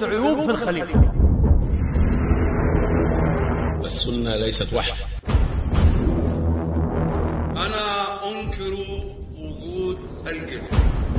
توجد عيوب في الخليفة السنة ليست وحي أنا أنكر وجود الجسم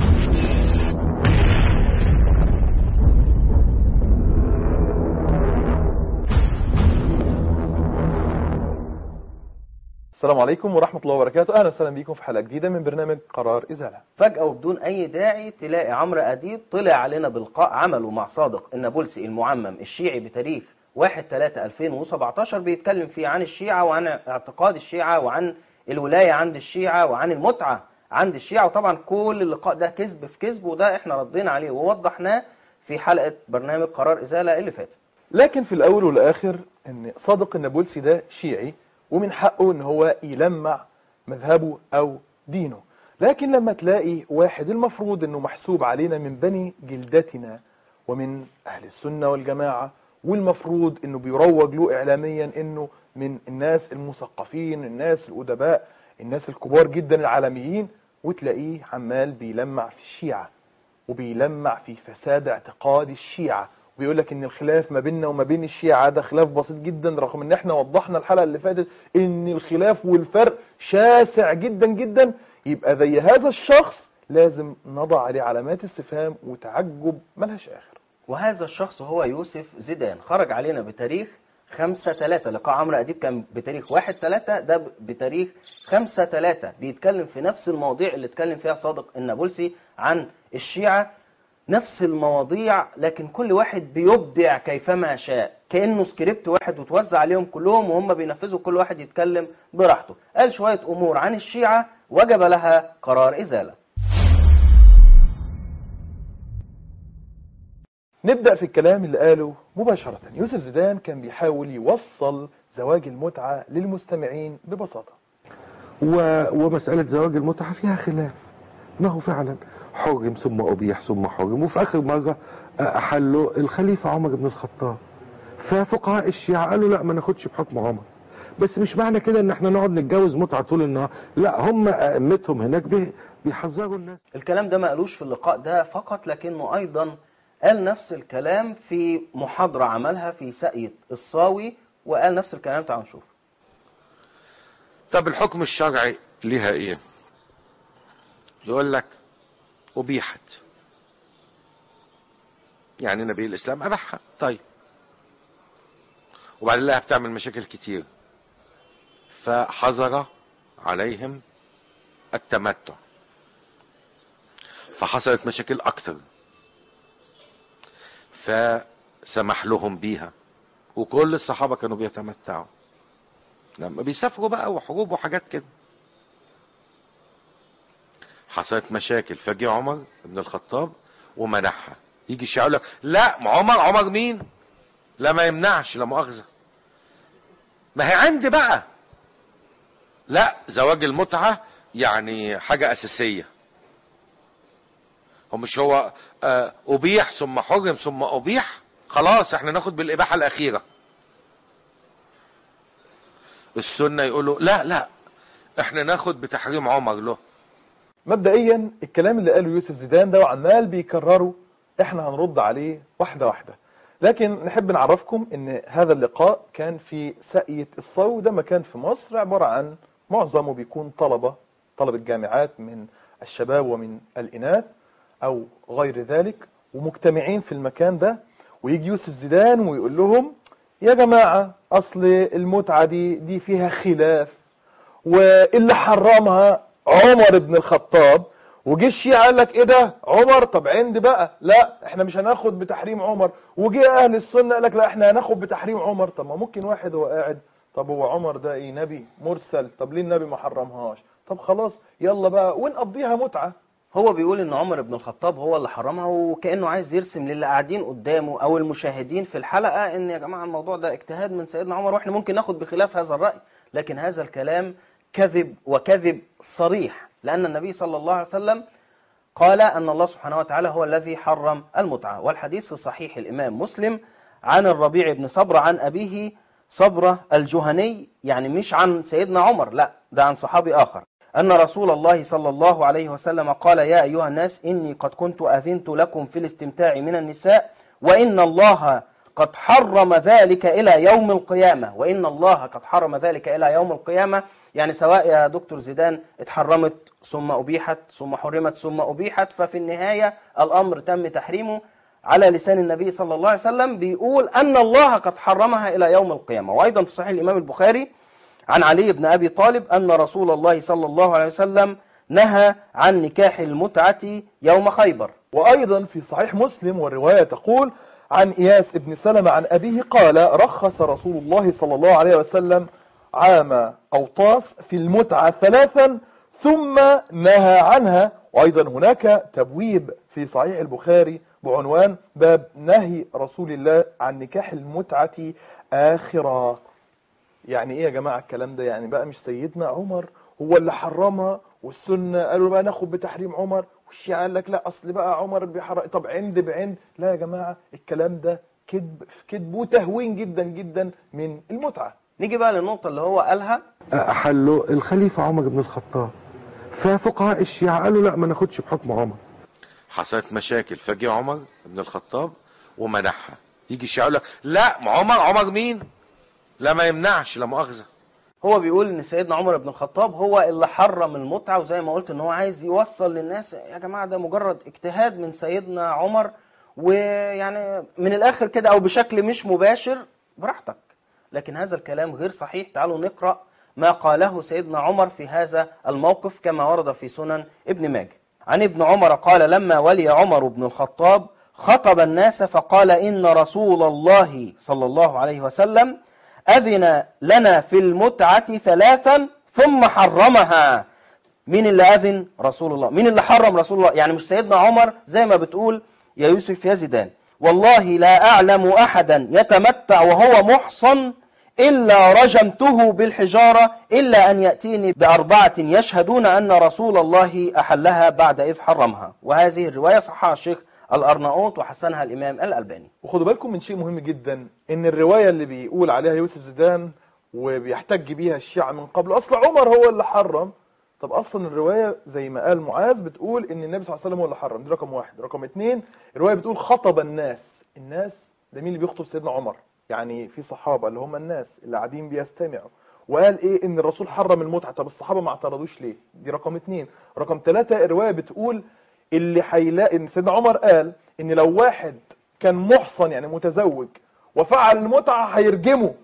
السلام عليكم ورحمة الله وبركاته أهلا وسهلا بكم في حلقة جديدة من برنامج قرار إزالة فجأة وبدون أي داعي تلاقي عمرو أديب طلع علينا بلقاء عمله مع صادق النابلسي المعمم الشيعي بتاريخ 1 3 2017 بيتكلم فيه عن الشيعة وعن اعتقاد الشيعة وعن الولاية عند الشيعة وعن المتعة عند الشيعة وطبعا كل اللقاء ده كذب في كذب وده احنا ردينا عليه ووضحناه في حلقة برنامج قرار إزالة اللي فاتت لكن في الأول والآخر أن صادق النابلسي ده شيعي ومن حقه أن هو يلمع مذهبه أو دينه لكن لما تلاقي واحد المفروض أنه محسوب علينا من بني جلدتنا ومن أهل السنة والجماعة والمفروض أنه بيروج له إعلاميا أنه من الناس المثقفين الناس الأدباء الناس الكبار جدا العالميين وتلاقيه عمال بيلمع في الشيعة وبيلمع في فساد اعتقاد الشيعة وبيقول لك ان الخلاف ما بيننا وما بين الشيعة ده خلاف بسيط جدا رغم ان احنا وضحنا الحلقة اللي فاتت ان الخلاف والفرق شاسع جدا جدا يبقى زي هذا الشخص لازم نضع عليه علامات استفهام وتعجب ملهاش اخر وهذا الشخص هو يوسف زيدان خرج علينا بتاريخ 5 3 لقاء عمرو أديب كان بتاريخ 1 3 ده بتاريخ 5 3 بيتكلم في نفس المواضيع اللي اتكلم فيها صادق النابلسي عن الشيعة نفس المواضيع لكن كل واحد بيبدع كيفما شاء كأنه سكريبت واحد وتوزع عليهم كلهم وهم بينفذوا كل واحد يتكلم براحته قال شوية أمور عن الشيعة وجب لها قرار إزالة نبدأ في الكلام اللي قاله مباشرة يوسف زيدان كان بيحاول يوصل زواج المتعة للمستمعين ببساطة و... ومسألة زواج المتعة فيها خلاف ما هو فعلا حرم ثم أبيح ثم حرم وفي آخر مرة أحله الخليفة عمر بن الخطاب ففقهاء الشيعة قالوا لا ما ناخدش بحكم عمر بس مش معنى كده ان احنا نقعد نتجوز متعة طول النهار لا هم ائمتهم هناك بي... بيحذروا الناس الكلام ده ما قالوش في اللقاء ده فقط لكنه أيضا قال نفس الكلام في محاضرة عملها في ساقية الصاوي وقال نفس الكلام تعالوا نشوف طب الحكم الشرعي ليها ايه يقول لك أبيحت يعني نبي الإسلام أباحها طيب وبعدين لها بتعمل مشاكل كتير فحظر عليهم التمتع فحصلت مشاكل أكتر فسمح لهم بيها وكل الصحابة كانوا بيتمتعوا لما بيسافروا بقى وحروب وحاجات كده حصلت مشاكل فجي عمر بن الخطاب ومنعها يجي الشيعة يقول لك لا ما عمر عمر مين لا ما يمنعش لا مؤاخذة ما هي عندي بقى لا زواج المتعة يعني حاجة أساسية هو مش هو آه أبيح ثم حرم ثم أبيح خلاص احنا ناخد بالإباحة الأخيرة السنة يقولوا لا لا احنا ناخد بتحريم عمر له مبدئيا الكلام اللي قاله يوسف زيدان ده وعمال بيكرره احنا هنرد عليه واحدة واحدة لكن نحب نعرفكم ان هذا اللقاء كان في ساقية الصو ده مكان في مصر عبارة عن معظمه بيكون طلبة طلبة جامعات من الشباب ومن الإناث أو غير ذلك ومجتمعين في المكان ده ويجي يوسف زيدان ويقول لهم يا جماعة أصل المتعة دي دي فيها خلاف واللي حرمها عمر بن الخطاب وجه الشيعة قال لك ايه ده عمر طب عندي بقى لا احنا مش هناخد بتحريم عمر وجه اهل السنة قال لك لا احنا هناخد بتحريم عمر طب ما ممكن واحد هو قاعد طب هو عمر ده ايه نبي مرسل طب ليه النبي ما حرمهاش طب خلاص يلا بقى ونقضيها متعة هو بيقول ان عمر بن الخطاب هو اللي حرمها وكانه عايز يرسم للي قاعدين قدامه او المشاهدين في الحلقه ان يا جماعه الموضوع ده اجتهاد من سيدنا عمر واحنا ممكن ناخد بخلاف هذا الراي لكن هذا الكلام كذب وكذب صريح لان النبي صلى الله عليه وسلم قال ان الله سبحانه وتعالى هو الذي حرم المتعه والحديث في صحيح الامام مسلم عن الربيع بن صبر عن ابيه صبره الجهني يعني مش عن سيدنا عمر لا ده عن صحابي اخر أن رسول الله صلى الله عليه وسلم قال يا أيها الناس إني قد كنت أذنت لكم في الاستمتاع من النساء وإن الله قد حرم ذلك إلى يوم القيامة وإن الله قد حرم ذلك إلى يوم القيامة يعني سواء يا دكتور زيدان اتحرمت ثم أبيحت ثم حرمت ثم أبيحت ففي النهاية الأمر تم تحريمه على لسان النبي صلى الله عليه وسلم بيقول أن الله قد حرمها إلى يوم القيامة وأيضا في صحيح الإمام البخاري عن علي بن أبي طالب أن رسول الله صلى الله عليه وسلم نهى عن نكاح المتعة يوم خيبر وأيضا في صحيح مسلم والرواية تقول عن إياس بن سلمة عن أبيه قال رخص رسول الله صلى الله عليه وسلم عام أوطاس في المتعة ثلاثا ثم نهى عنها وأيضا هناك تبويب في صحيح البخاري بعنوان باب نهي رسول الله عن نكاح المتعة آخرا يعني ايه يا جماعة الكلام ده يعني بقى مش سيدنا عمر هو اللي حرمها والسنة قالوا بقى ناخد بتحريم عمر والشيعة قال لك لا اصل بقى عمر بيحرم طب عند بعند لا يا جماعة الكلام ده كذب في كذب وتهوين جدا جدا من المتعة نيجي بقى للنقطة اللي هو قالها أحله الخليفة عمر بن الخطاب ففقهاء الشيعة قالوا لا ما ناخدش بحكم عمر حصلت مشاكل فجي عمر بن الخطاب ومنعها يجي الشيعة يقول لك لا ما عمر عمر مين لا ما يمنعش لا مؤاخذة هو بيقول ان سيدنا عمر بن الخطاب هو اللي حرم المتعة وزي ما قلت ان هو عايز يوصل للناس يا جماعة ده مجرد اجتهاد من سيدنا عمر ويعني من الاخر كده او بشكل مش مباشر براحتك لكن هذا الكلام غير صحيح تعالوا نقرأ ما قاله سيدنا عمر في هذا الموقف كما ورد في سنن ابن ماجه عن ابن عمر قال لما ولي عمر بن الخطاب خطب الناس فقال إن رسول الله صلى الله عليه وسلم أذن لنا في المتعة ثلاثا ثم حرمها مين اللي أذن رسول الله مين اللي حرم رسول الله يعني مش سيدنا عمر زي ما بتقول يا يوسف يا زيدان والله لا أعلم أحدا يتمتع وهو محصن إلا رجمته بالحجارة إلا أن يأتيني بأربعة يشهدون أن رسول الله أحلها بعد إذ حرمها وهذه الرواية صححها الشيخ الأرناؤوط وحسنها الإمام الألباني وخدوا بالكم من شيء مهم جدا ان الرواية اللي بيقول عليها يوسف زيدان وبيحتج بيها الشيعة من قبل اصل عمر هو اللي حرم طب اصلا الرواية زي ما قال معاذ بتقول ان النبي صلى الله عليه وسلم هو اللي حرم دي رقم واحد رقم اتنين الرواية بتقول خطب الناس الناس ده مين اللي بيخطب سيدنا عمر يعني في صحابة اللي هم الناس اللي قاعدين بيستمعوا وقال ايه ان الرسول حرم المتعة طب الصحابة ما اعترضوش ليه دي رقم اتنين رقم ثلاثة الرواية بتقول اللي هيلاقي ان سيدنا عمر قال ان لو واحد كان محصن يعني متزوج وفعل المتعة هيرجمه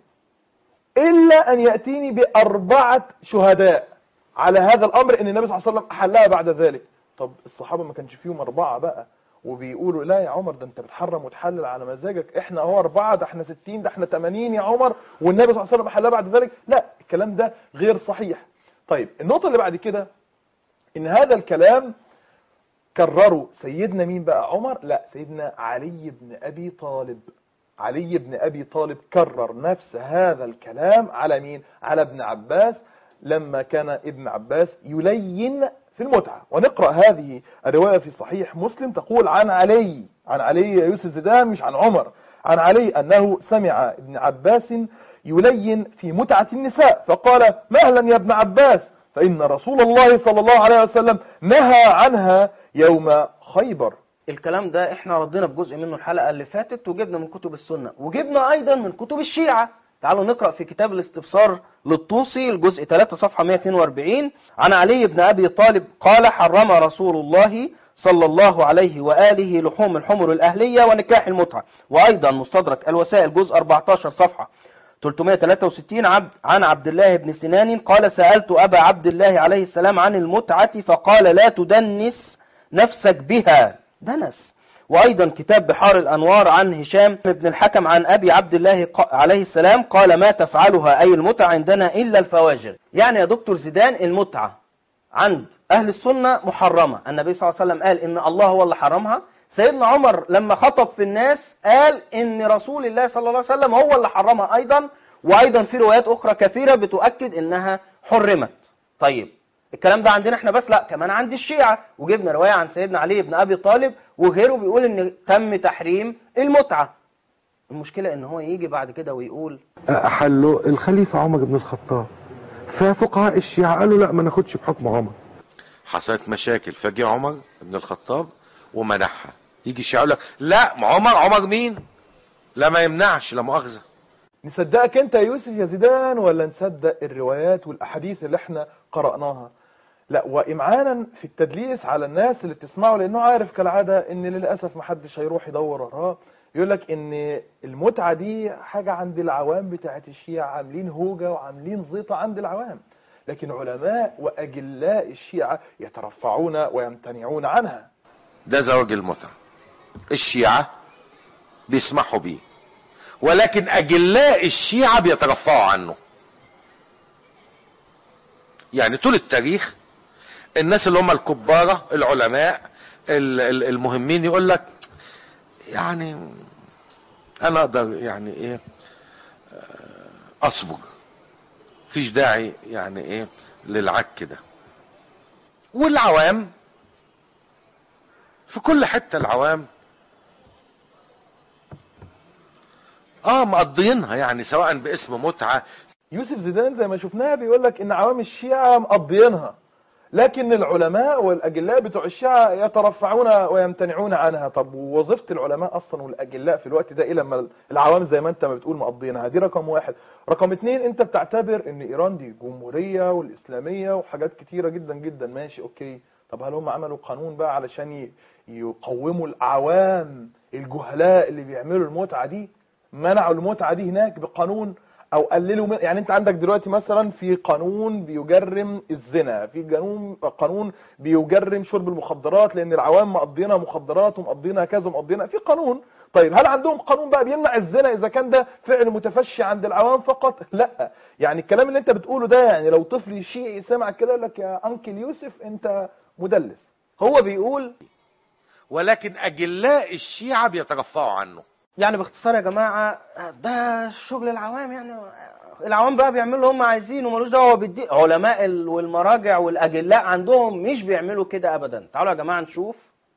الا ان يأتيني باربعة شهداء على هذا الامر ان النبي صلى الله عليه وسلم احلها بعد ذلك طب الصحابة ما كانش فيهم اربعة بقى وبيقولوا لا يا عمر ده انت بتحرم وتحلل على مزاجك احنا اهو اربعة ده احنا ستين ده احنا تمانين يا عمر والنبي صلى الله عليه وسلم احلها بعد ذلك لا الكلام ده غير صحيح طيب النقطة اللي بعد كده ان هذا الكلام كرروا سيدنا مين بقى عمر لا سيدنا علي بن ابي طالب علي بن ابي طالب كرر نفس هذا الكلام على مين على ابن عباس لما كان ابن عباس يلين في المتعة ونقرأ هذه الرواية في صحيح مسلم تقول عن علي عن علي يوسف زيدان مش عن عمر عن علي أنه سمع ابن عباس يلين في متعة النساء فقال مهلا يا ابن عباس فإن رسول الله صلى الله عليه وسلم نهى عنها يوم خيبر الكلام ده احنا ردينا بجزء منه الحلقة اللي فاتت وجبنا من كتب السنة وجبنا ايضا من كتب الشيعة تعالوا نقرأ في كتاب الاستبصار للطوسي الجزء 3 صفحة 142 عن علي بن أبي طالب قال حرم رسول الله صلى الله عليه وآله لحوم الحمر الأهلية ونكاح المتعة وأيضا مستدرك الوسائل جزء 14 صفحة 363 عبد عن عبد الله بن سنان قال سألت أبا عبد الله عليه السلام عن المتعة فقال لا تدنس نفسك بها دنس وأيضا كتاب بحار الأنوار عن هشام بن الحكم عن أبي عبد الله ق- عليه السلام قال ما تفعلها أي المتعة عندنا إلا الفواجر يعني يا دكتور زيدان المتعة عند أهل السنة محرمة النبي صلى الله عليه وسلم قال إن الله هو اللي حرمها سيدنا عمر لما خطب في الناس قال إن رسول الله صلى الله عليه وسلم هو اللي حرمها أيضا وأيضا في روايات أخرى كثيرة بتؤكد إنها حرمت طيب الكلام ده عندنا احنا بس لا كمان عند الشيعة وجبنا رواية عن سيدنا علي بن أبي طالب وغيره بيقول إن تم تحريم المتعة المشكلة إن هو يجي بعد كده ويقول أحله الخليفة عمر بن الخطاب ففقهاء الشيعة قالوا لا ما ناخدش بحكم عمر حصلت مشاكل فجي عمر بن الخطاب ومنعها يجي الشيعة يقول لك لا ما عمر عمر مين لا ما يمنعش لا مؤاخذة نصدقك انت يا يوسف يا زيدان ولا نصدق الروايات والاحاديث اللي احنا قرأناها لا وامعانا في التدليس على الناس اللي بتسمعه لانه عارف كالعادة ان للاسف محدش هيروح يدور وراه يقول لك ان المتعة دي حاجة عند العوام بتاعت الشيعة عاملين هوجة وعاملين زيطة عند العوام لكن علماء واجلاء الشيعة يترفعون ويمتنعون عنها ده زواج المتعة الشيعة بيسمحوا بيه ولكن أجلاء الشيعة بيترفعوا عنه يعني طول التاريخ الناس اللي هم الكبارة العلماء ال- ال- المهمين يقول لك يعني انا اقدر يعني ايه آه، اصبر فيش داعي يعني ايه للعك ده والعوام في كل حتة العوام اه مقضيينها يعني سواء باسم متعة يوسف زيدان زي ما شفناها بيقول لك ان عوام الشيعة مقضيينها لكن العلماء والاجلاء بتوع الشيعة يترفعون ويمتنعون عنها طب ووظيفة العلماء اصلا والاجلاء في الوقت ده ايه لما العوام زي ما انت ما بتقول مقضيينها دي رقم واحد رقم اتنين انت بتعتبر ان ايران دي جمهورية والاسلامية وحاجات كتيرة جدا جدا ماشي اوكي طب هل هم عملوا قانون بقى علشان ي- يقوموا الاعوام الجهلاء اللي بيعملوا المتعة دي منعوا المتعة دي هناك بقانون او قللوا من يعني انت عندك دلوقتي مثلا في قانون بيجرم الزنا في قانون قانون بيجرم شرب المخدرات لان العوام مقضينا مخدرات ومقضينا كذا ومقضينا في قانون طيب هل عندهم قانون بقى بيمنع الزنا اذا كان ده فعل متفشي عند العوام فقط لا يعني الكلام اللي انت بتقوله ده يعني لو طفل شيعي سمع كده يقول لك يا انكل يوسف انت مدلس هو بيقول ولكن اجلاء الشيعة بيترفعوا عنه يعني باختصار يا جماعة ده شغل العوام يعني العوام بقى بيعملوا اللي هم عايزينه ومالوش دعوه بالدين علماء ال- والمراجع والاجلاء عندهم مش بيعملوا كده ابدا تعالوا يا جماعه نشوف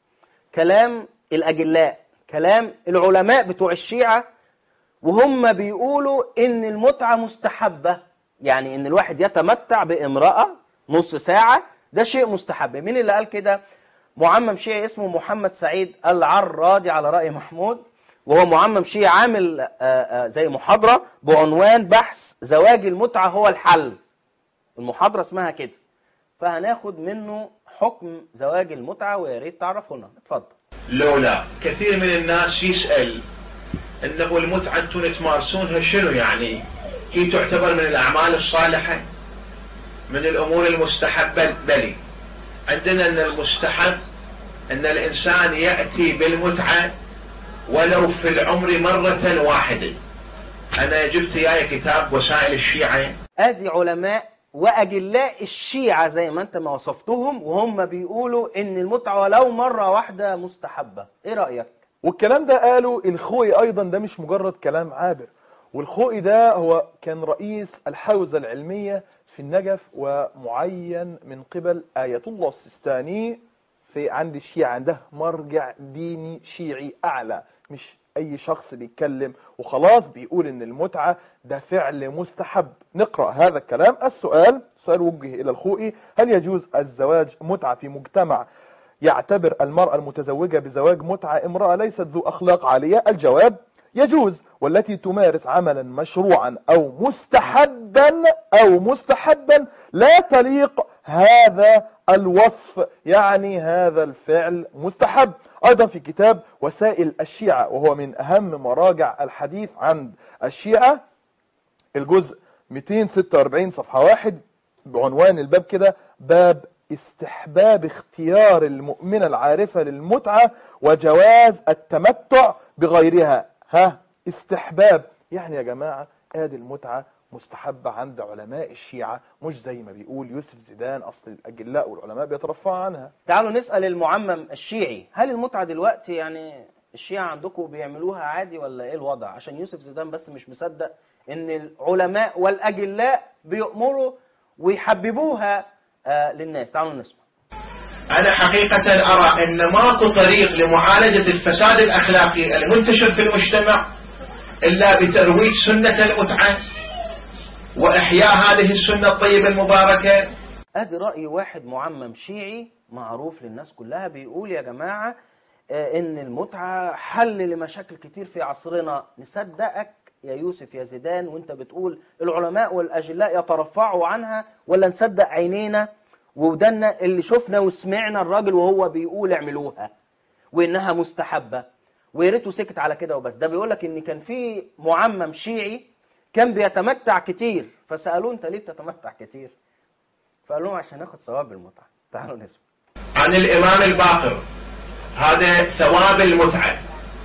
كلام الاجلاء كلام العلماء بتوع الشيعه وهم بيقولوا ان المتعه مستحبه يعني ان الواحد يتمتع بامراه نص ساعه ده شيء مستحب مين اللي قال كده معمم شيعي اسمه محمد سعيد العرادي على راي محمود وهو معمم شيعي عامل آه، آه، زي محاضره بعنوان بحث زواج المتعه هو الحل المحاضره اسمها كده فهناخد منه حكم زواج المتعه ويا ريت تعرفوا لنا اتفضل لولا كثير من الناس يسأل انه المتعة انتم تمارسونها شنو يعني هي تعتبر من الاعمال الصالحة من الامور المستحبة بلي عندنا ان المستحب ان الانسان يأتي بالمتعة ولو في العمر مرة واحدة انا جبت اياي كتاب وسائل الشيعة ادي علماء واجلاء الشيعه زي ما انت ما وصفتهم وهم بيقولوا ان المتعه ولو مره واحده مستحبه ايه رايك والكلام ده قاله الخوئي ايضا ده مش مجرد كلام عابر والخوئي ده هو كان رئيس الحوزة العلمية في النجف ومعين من قبل آية الله السيستاني في عند الشيعة عنده مرجع ديني شيعي أعلى مش أي شخص بيتكلم وخلاص بيقول إن المتعة ده فعل مستحب نقرأ هذا الكلام السؤال سؤال وجه إلى الخوئي هل يجوز الزواج متعة في مجتمع يعتبر المرأة المتزوجة بزواج متعة امرأة ليست ذو أخلاق عالية الجواب يجوز والتي تمارس عملا مشروعا أو مستحبا أو مستحبا لا تليق هذا الوصف يعني هذا الفعل مستحب أيضا في كتاب وسائل الشيعة وهو من أهم مراجع الحديث عند الشيعة الجزء 246 صفحة واحد بعنوان الباب كده باب استحباب اختيار المؤمنة العارفة للمتعة وجواز التمتع بغيرها ها استحباب يعني يا جماعة ادي المتعة مستحبة عند علماء الشيعة مش زي ما بيقول يوسف زيدان اصل الاجلاء والعلماء بيترفعوا عنها تعالوا نسال المعمم الشيعي هل المتعه دلوقتي يعني الشيعة عندكم بيعملوها عادي ولا ايه الوضع عشان يوسف زيدان بس مش مصدق ان العلماء والاجلاء بيأمروا ويحببوها آه للناس تعالوا نسمع انا حقيقة ارى ان ماكو طريق لمعالجة الفساد الاخلاقي المنتشر في المجتمع الا بترويج سنة المتعة واحياء هذه السنة الطيبة المباركة ادي رأي واحد معمم شيعي معروف للناس كلها بيقول يا جماعة آه، ان المتعة حل لمشاكل كتير في عصرنا نصدقك يا يوسف يا زيدان وانت بتقول العلماء والاجلاء يترفعوا عنها ولا نصدق عينينا ودنا اللي شفنا وسمعنا الراجل وهو بيقول اعملوها وانها مستحبة ويا ريته سكت على كده وبس ده بيقول لك ان كان في معمم شيعي كان بيتمتع كتير فسالوه انت ليه بتتمتع كتير فقال لهم عشان اخد ثواب المتعة تعالوا نسمع عن الإمام الباقر هذا ثواب المتعة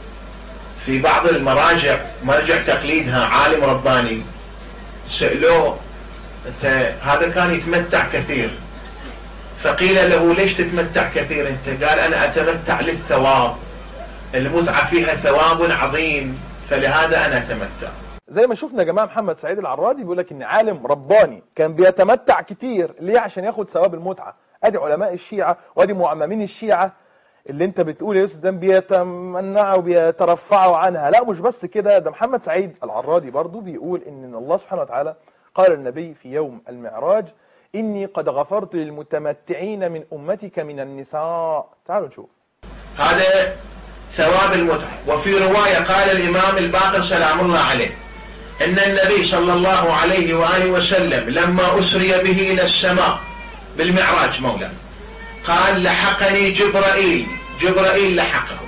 في بعض المراجع مرجع تقليدها عالم رباني سألوه انت هذا كان يتمتع كثير فقيل له ليش تتمتع كثير انت قال انا اتمتع للثواب المتعة فيها ثواب عظيم فلهذا انا اتمتع زي ما شفنا يا جماعه محمد سعيد العرادي بيقول لك ان عالم رباني كان بيتمتع كتير ليه عشان ياخد ثواب المتعه ادي علماء الشيعه وادي معممين الشيعه اللي انت بتقول يا يوسف ده بيتمنعوا وبيترفعوا عنها لا مش بس كده ده محمد سعيد العرادي برضو بيقول ان الله سبحانه وتعالى قال النبي في يوم المعراج اني قد غفرت للمتمتعين من امتك من النساء تعالوا نشوف هذا ثواب المتعة وفي رواية قال الإمام الباقر سلام الله عليه إن النبي صلى الله عليه وآله وسلم لما أسري به إلى السماء بالمعراج مولا قال لحقني جبرائيل جبرائيل لحقه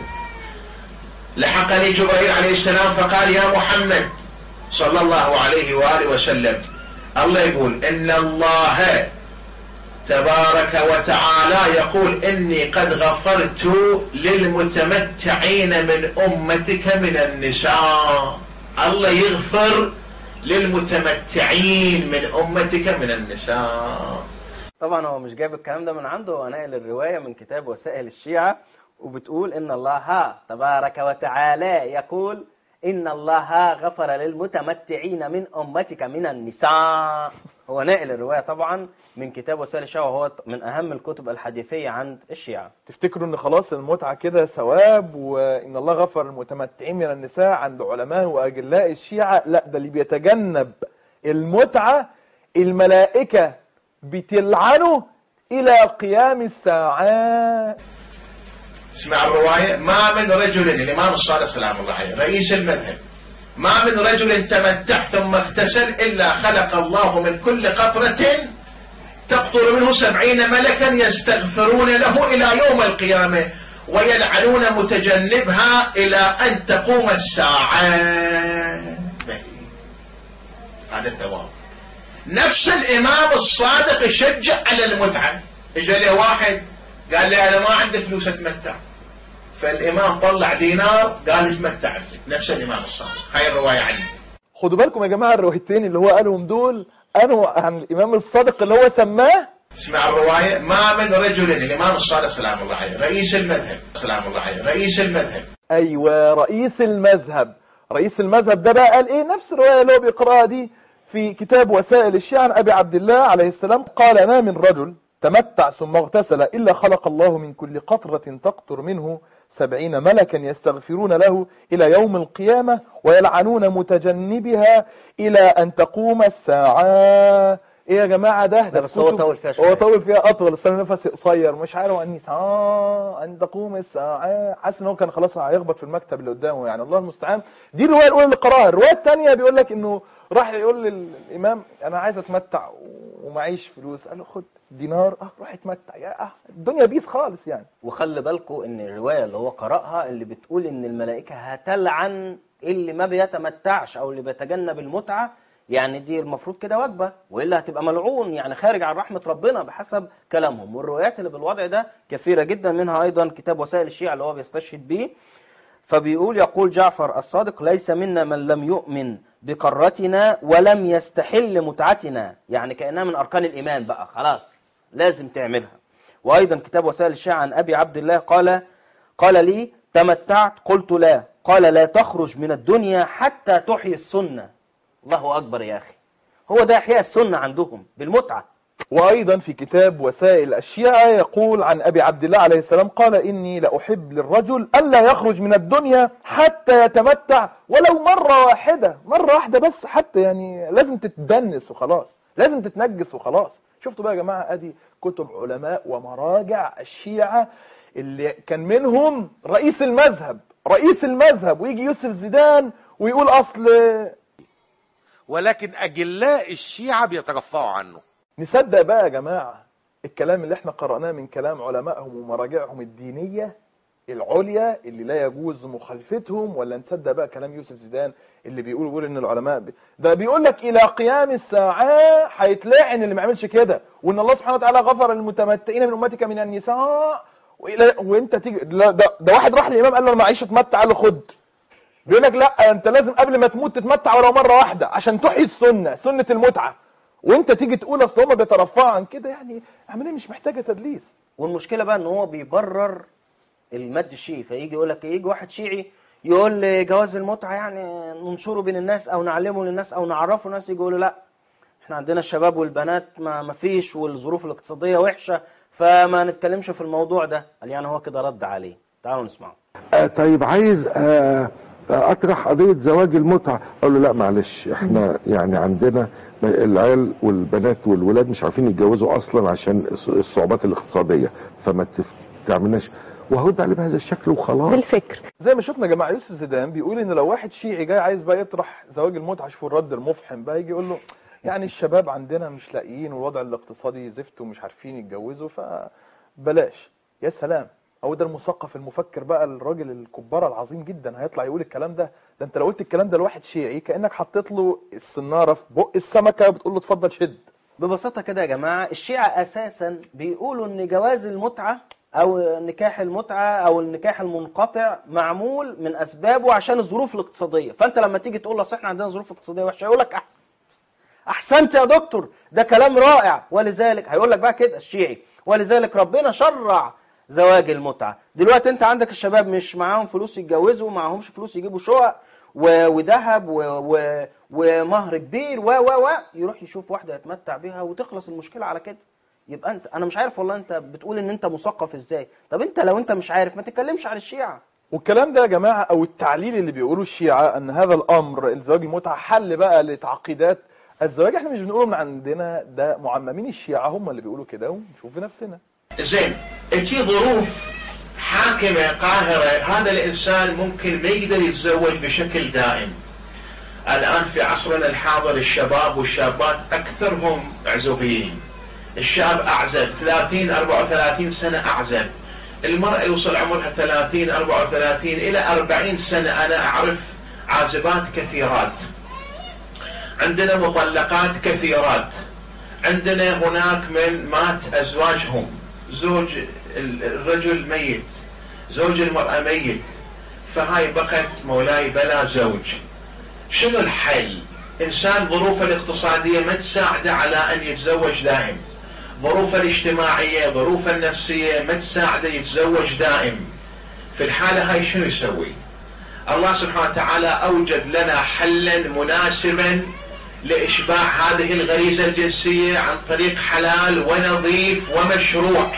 لحقني جبرائيل عليه السلام فقال يا محمد صلى الله عليه وآله وسلم الله يقول إن الله تبارك وتعالى يقول إني قد غفرت للمتمتعين من أمتك من النساء الله يغفر للمتمتعين من أمتك من النساء طبعا هو مش جايب الكلام ده من عنده هو ناقل الرواية من كتاب وسائل الشيعة وبتقول إن الله تبارك وتعالى يقول إن الله غفر للمتمتعين من أمتك من النساء هو ناقل الرواية طبعا من كتاب وسائل الشيعة وهو من أهم الكتب الحديثية عند الشيعة تفتكروا ان خلاص المتعة كده ثواب وان الله غفر المتمتعين من النساء عند علماء واجلاء الشيعة لا ده اللي بيتجنب المتعة الملائكة بتلعنه الى قيام الساعات اسمع الرواية ما من رجل الإمام الصادق سلام الله عليه رئيس المذهب ما من رجل تمتع ثم اغتسل إلا خلق الله من كل قطرة تقطر منه سبعين ملكا يستغفرون له إلى يوم القيامة ويلعنون متجنبها إلى أن تقوم الساعة هذا الثواب نفس الإمام الصادق يشجع على المتعة اجى له واحد قال لي أنا ما عندي فلوس أتمتع فالإمام طلع دينار قال اتمتع نفس الإمام الصادق هاي الرواية عنه خدوا بالكم يا جماعة الروايتين اللي هو قالهم دول قالوا عن الامام الصادق اللي هو سماه اسمع الرواية ما من رجل الإمام الصادق سلام الله عليه رئيس المذهب سلام الله عليه رئيس المذهب ايوه رئيس المذهب رئيس المذهب ده بقى قال ايه نفس الرواية اللي هو بيقراها دي في كتاب وسائل الشيعة عن ابي عبد الله عليه السلام قال ما من رجل تمتع ثم اغتسل الا خلق الله من كل قطرة تقطر منه سبعين ملكا يستغفرون له إلى يوم القيامة ويلعنون متجنبها إلى أن تقوم الساعة إيه يا جماعة ده ده بس هو كتب- طول فيها شوية. هو طول فيها أطول بس أنا نفسي قصير مش عارف أني ساعة أن تقوم الساعة حاسس إن هو كان خلاص هيخبط في المكتب اللي قدامه يعني الله المستعان دي الرواية الأولى اللي قراها الرواية الثانية بيقول لك إنه راح يقول للإمام أنا عايز أتمتع ومعيش فلوس قال له خد دينار أه روح اتمتع يا أه الدنيا بيس خالص يعني وخلي بالكم ان الروايه اللي هو قرأها اللي بتقول ان الملائكه هتلعن اللي ما بيتمتعش او اللي بيتجنب المتعه يعني دي المفروض كده واجبه والا هتبقى ملعون يعني خارج عن رحمه ربنا بحسب كلامهم والروايات اللي بالوضع ده كثيره جدا منها ايضا كتاب وسائل الشيعة اللي هو بيستشهد بيه فبيقول يقول جعفر الصادق ليس منا من لم يؤمن بقرتنا ولم يستحل متعتنا يعني كأنها من أركان الإيمان بقى خلاص لازم تعملها وأيضا كتاب وسائل الشيعة عن أبي عبد الله قال قال لي تمتعت قلت لا قال لا تخرج من الدنيا حتى تحيي السنة الله أكبر يا أخي هو ده إحياء السنة عندهم بالمتعة وأيضا في كتاب وسائل الشيعة يقول عن أبي عبد الله عليه السلام قال إني لأحب للرجل ألا يخرج من الدنيا حتى يتمتع ولو مرة واحدة مرة واحدة بس حتى يعني لازم تتدنس وخلاص لازم تتنجس وخلاص شفتوا بقى يا جماعة أدي كتب علماء ومراجع الشيعة اللي كان منهم رئيس المذهب رئيس المذهب ويجي يوسف زيدان ويقول اصل ولكن اجلاء الشيعة بيترفعوا عنه نصدق بقى يا جماعة الكلام اللي احنا قرأناه من كلام علمائهم ومراجعهم الدينية العليا اللي لا يجوز مخالفتهم ولا نصدق بقى كلام يوسف زيدان اللي بيقول بيقول ان العلماء ب... ده بيقول لك الى قيام الساعة هيتلعن اللي ما يعملش كده وان الله سبحانه وتعالى غفر للمتمتعين من امتك من النساء وإلى... وانت تيجي لا ده, ده واحد راح للامام قال له انا معيش اتمتع قال له خد بيقول لك لا انت لازم قبل ما تموت تتمتع ولو مره واحده عشان تحيي السنه سنه المتعه وانت تيجي تقول اصل هم بيترفعوا عن كده يعني عمليه مش محتاجه تدليس والمشكله بقى ان هو بيبرر المد الشيعي فيجي يقول لك يجي واحد شيعي يقول لي جواز المتعه يعني ننشره بين الناس او نعلمه للناس او نعرفه الناس يجي يقولوا لا احنا عندنا الشباب والبنات ما ما فيش والظروف الاقتصاديه وحشه فما نتكلمش في الموضوع ده قال يعني هو كده رد عليه تعالوا نسمعه آه طيب عايز آه آه، اطرح قضيه زواج المتعه اقول له لا معلش احنا يعني عندنا العيال والبنات والولاد مش عارفين يتجوزوا اصلا عشان الص- الصعوبات الاقتصاديه فما تف- تعملناش وهرد عليه بهذا الشكل وخلاص بالفكر زي ما شفنا يا جماعه يوسف زيدان بيقول ان لو واحد شيعي جاي عايز بقى يطرح زواج المتعه شوفوا الرد المفحم بقى يجي يقول له يعني الشباب عندنا مش لاقيين والوضع الاقتصادي زفت ومش عارفين يتجوزوا فبلاش يا سلام هو ده المثقف المفكر بقى الراجل الكبارة العظيم جدا هيطلع يقول الكلام ده ده انت لو قلت الكلام ده لواحد شيعي كانك حطيت له السناره في بق السمكه بتقول له اتفضل شد ببساطة كده يا جماعة الشيعة أساسا بيقولوا إن جواز المتعة أو نكاح المتعة أو النكاح المنقطع معمول من أسبابه عشان الظروف الاقتصادية فأنت لما تيجي تقول له أصل إحنا عندنا ظروف اقتصادية وحشة يقول لك أحسن أحسنت يا دكتور ده كلام رائع ولذلك هيقول لك بقى كده الشيعي ولذلك ربنا شرع زواج المتعة دلوقتي أنت عندك الشباب مش معاهم فلوس يتجوزوا معاهمش فلوس يجيبوا شقق و- وذهب و- و- ومهر كبير و و و يروح يشوف واحده يتمتع بيها وتخلص المشكله على كده يبقى انت انا مش عارف والله انت بتقول ان انت مثقف ازاي طب انت لو انت مش عارف ما تتكلمش عن الشيعه والكلام ده يا جماعة او التعليل اللي بيقولوه الشيعة ان هذا الامر الزواج المتعة حل بقى لتعقيدات الزواج احنا مش بنقوله من عندنا ده معممين الشيعة هم اللي بيقولوا كده ونشوف بنفسنا زين اجي ظروف حاكمة قاهرة هذا الانسان ممكن ما يقدر يتزوج بشكل دائم الان في عصرنا الحاضر الشباب والشابات اكثرهم عزوبيين الشاب اعزب 30 34 سنة اعزب المرأة يوصل عمرها 30 34 الى 40 سنة انا اعرف عازبات كثيرات عندنا مطلقات كثيرات عندنا هناك من مات ازواجهم زوج ال- الرجل ميت زوج المرأة ميت فهاي بقت مولاي بلا زوج شنو الحل انسان ظروفه الاقتصادية ما تساعده على ان يتزوج دائم ظروفه الاجتماعية ظروفه النفسية ما تساعده يتزوج دائم في الحالة هاي شنو يسوي الله سبحانه وتعالى اوجد لنا حلا مناسبا لاشباع هذه الغريزة الجنسية عن طريق حلال ونظيف ومشروع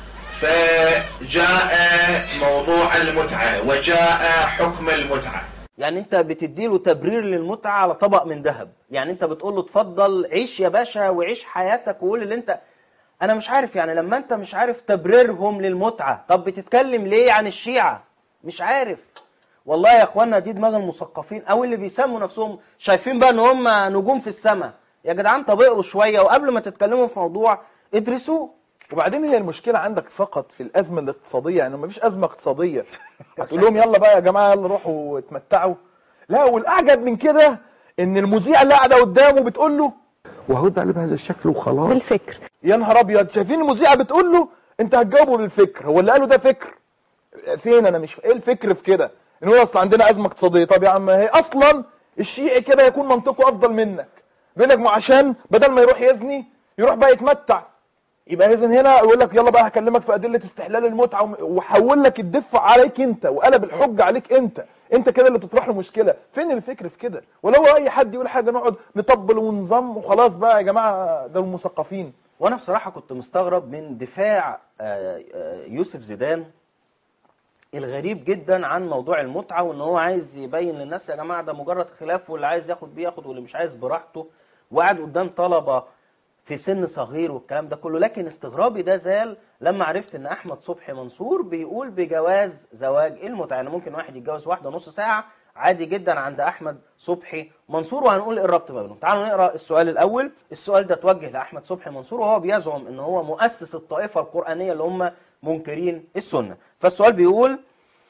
فجاء موضوع المتعة وجاء حكم المتعة يعني انت بتديله تبرير للمتعه على طبق من ذهب يعني انت بتقول له اتفضل عيش يا باشا وعيش حياتك وقول اللي انت انا مش عارف يعني لما انت مش عارف تبريرهم للمتعه طب بتتكلم ليه عن الشيعه مش عارف والله يا اخوانا دي دماغ المثقفين او اللي بيسموا نفسهم شايفين بقى ان هم نجوم في السماء يا جدعان طب اقروا شويه وقبل ما تتكلموا في موضوع ادرسوه وبعدين هي المشكلة عندك فقط في الأزمة الاقتصادية يعني مفيش أزمة اقتصادية هتقول لهم يلا بقى يا جماعة يلا روحوا اتمتعوا لا والأعجب من كده إن المذيعة اللي قاعدة قدامه بتقول له وهرد عليه بهذا الشكل وخلاص بالفكر يا نهار أبيض شايفين المذيعة بتقول له أنت هتجاوبه بالفكر هو اللي قاله ده فكر فين أنا مش إيه الفكر في كده إن هو أصل عندنا أزمة اقتصادية طب يا عم هي أصلا الشيعي كده يكون منطقه أفضل منك بيقول لك ما عشان بدل ما يروح يزني يروح بقى يتمتع يبقى اذا هنا يقول لك يلا بقى هكلمك في ادله استحلال المتعه وم- وحول لك الدفع عليك انت وقلب الحجه عليك انت انت كده اللي بتطرح له مشكله فين الفكر في كده ولو اي حد يقول حاجه نقعد نطبل ونظم وخلاص بقى يا جماعه ده المثقفين وانا بصراحه كنت مستغرب من دفاع آه، آه، يوسف زيدان الغريب جدا عن موضوع المتعه وان هو عايز يبين للناس يا جماعه ده مجرد خلاف واللي عايز ياخد بيه ياخد واللي مش عايز براحته وقعد قدام طلبه في سن صغير والكلام ده كله لكن استغرابي ده زال لما عرفت ان احمد صبحي منصور بيقول بجواز زواج المتعه يعني ممكن واحد يتجوز واحده نص ساعه عادي جدا عند احمد صبحي منصور وهنقول ايه الربط ما بينهم تعالوا نقرا السؤال الاول السؤال ده توجه لاحمد صبحي منصور وهو بيزعم ان هو مؤسس الطائفه القرانيه اللي هم منكرين السنه فالسؤال بيقول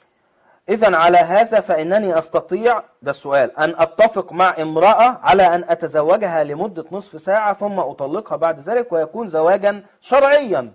إذا على هذا فإنني أستطيع ده السؤال أن أتفق مع امرأة على أن أتزوجها لمدة نصف ساعة ثم أطلقها بعد ذلك ويكون زواجا شرعيا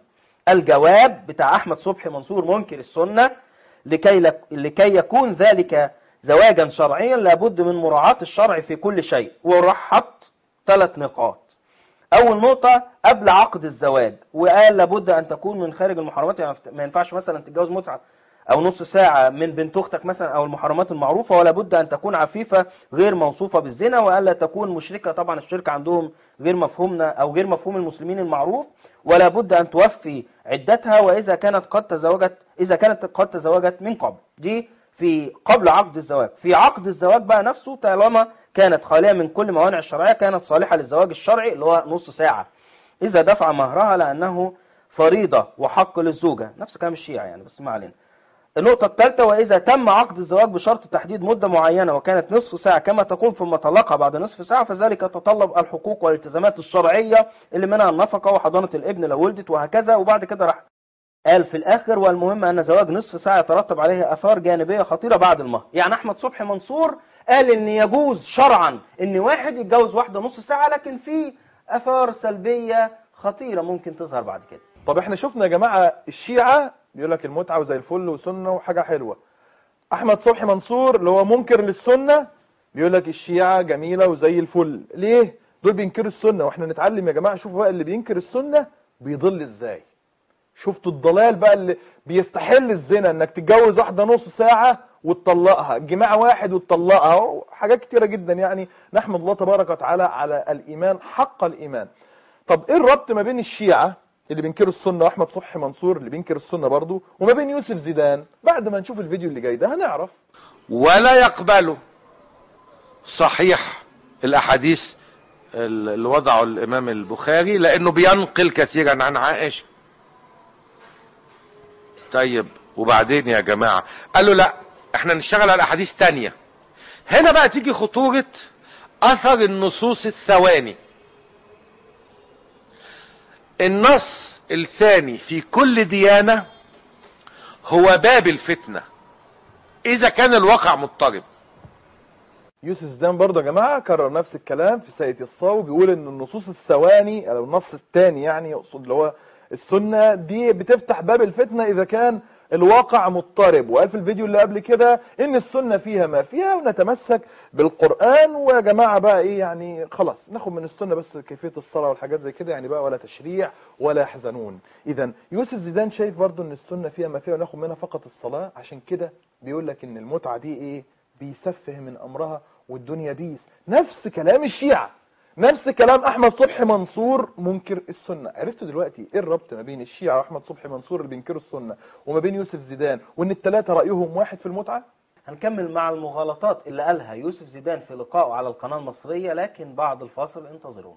الجواب بتاع أحمد صبحي منصور منكر السنة لكي, لك لكي يكون ذلك زواجا شرعيا لابد من مراعاة الشرع في كل شيء وراح حط ثلاث نقاط أول نقطة قبل عقد الزواج وقال لابد أن تكون من خارج المحرمات يعني ما ينفعش مثلا تتجوز متعة او نص ساعة من بنت اختك مثلا او المحرمات المعروفة ولا بد ان تكون عفيفة غير موصوفة بالزنا والا تكون مشركة طبعا الشرك عندهم غير مفهومنا او غير مفهوم المسلمين المعروف ولا بد ان توفي عدتها واذا كانت قد تزوجت اذا كانت قد تزوجت من قبل دي في قبل عقد الزواج في عقد الزواج بقى نفسه طالما كانت خالية من كل موانع الشرعية كانت صالحة للزواج الشرعي اللي هو نص ساعة اذا دفع مهرها لانه فريضة وحق للزوجة نفس كلام الشيعة يعني بس ما علينا النقطة الثالثة وإذا تم عقد الزواج بشرط تحديد مدة معينة وكانت نصف ساعة كما تقول ثم طلقها بعد نصف ساعة فذلك يتطلب الحقوق والالتزامات الشرعية اللي منها النفقة وحضانة الابن لو ولدت وهكذا وبعد كده راح قال في الآخر والمهم أن زواج نصف ساعة يترتب عليه آثار جانبية خطيرة بعد المهر يعني أحمد صبحي منصور قال إن يجوز شرعا إن واحد يتجوز واحدة نص ساعة لكن في آثار سلبية خطيرة ممكن تظهر بعد كده طب احنا شفنا يا جماعة الشيعة بيقول لك المتعة وزي الفل وسنة وحاجة حلوة احمد صبحي منصور اللي هو منكر للسنة بيقول لك الشيعة جميلة وزي الفل ليه دول بينكروا السنة واحنا نتعلم يا جماعة شوفوا بقى اللي بينكر السنة بيضل ازاي شفتوا الضلال بقى اللي بيستحل الزنا انك تتجوز واحدة نص ساعة وتطلقها جماعة واحد وتطلقها حاجات كتيرة جدا يعني نحمد الله تبارك وتعالى على الايمان حق الايمان طب ايه الربط ما بين الشيعة اللي بينكروا السنة واحمد صبحي منصور اللي بينكر السنة برضه وما بين يوسف زيدان بعد ما نشوف الفيديو اللي جاي ده هنعرف ولا يقبل صحيح الاحاديث اللي وضعه الامام البخاري لانه بينقل كثيرا عن عائشة طيب وبعدين يا جماعة قالوا لا احنا نشتغل على احاديث تانية هنا بقى تيجي خطورة اثر النصوص الثواني النص الثاني في كل ديانة هو باب الفتنة اذا كان الواقع مضطرب يوسف زيدان برضه يا جماعة كرر نفس الكلام في سيد الصاو بيقول ان النصوص الثواني او النص الثاني يعني يقصد اللي هو السنة دي بتفتح باب الفتنة اذا كان الواقع مضطرب وقال في الفيديو اللي قبل كده ان السنة فيها ما فيها ونتمسك بالقرآن ويا جماعة بقى ايه يعني خلاص ناخد من السنة بس كيفية الصلاة والحاجات زي كده يعني بقى ولا تشريع ولا يحزنون اذا يوسف زيدان شايف برضو ان السنة فيها ما فيها وناخد منها فقط الصلاة عشان كده بيقول لك ان المتعة دي ايه بيسفه من امرها والدنيا بيس نفس كلام الشيعة نفس كلام احمد صبحي منصور منكر السنة عرفتوا دلوقتي ايه الربط ما بين الشيعة واحمد صبحي منصور اللي بينكروا السنة وما بين يوسف زيدان وان الثلاثة رأيهم واحد في المتعة هنكمل مع المغالطات اللي قالها يوسف زيدان في لقائه على القناة المصرية لكن بعد الفاصل انتظرونا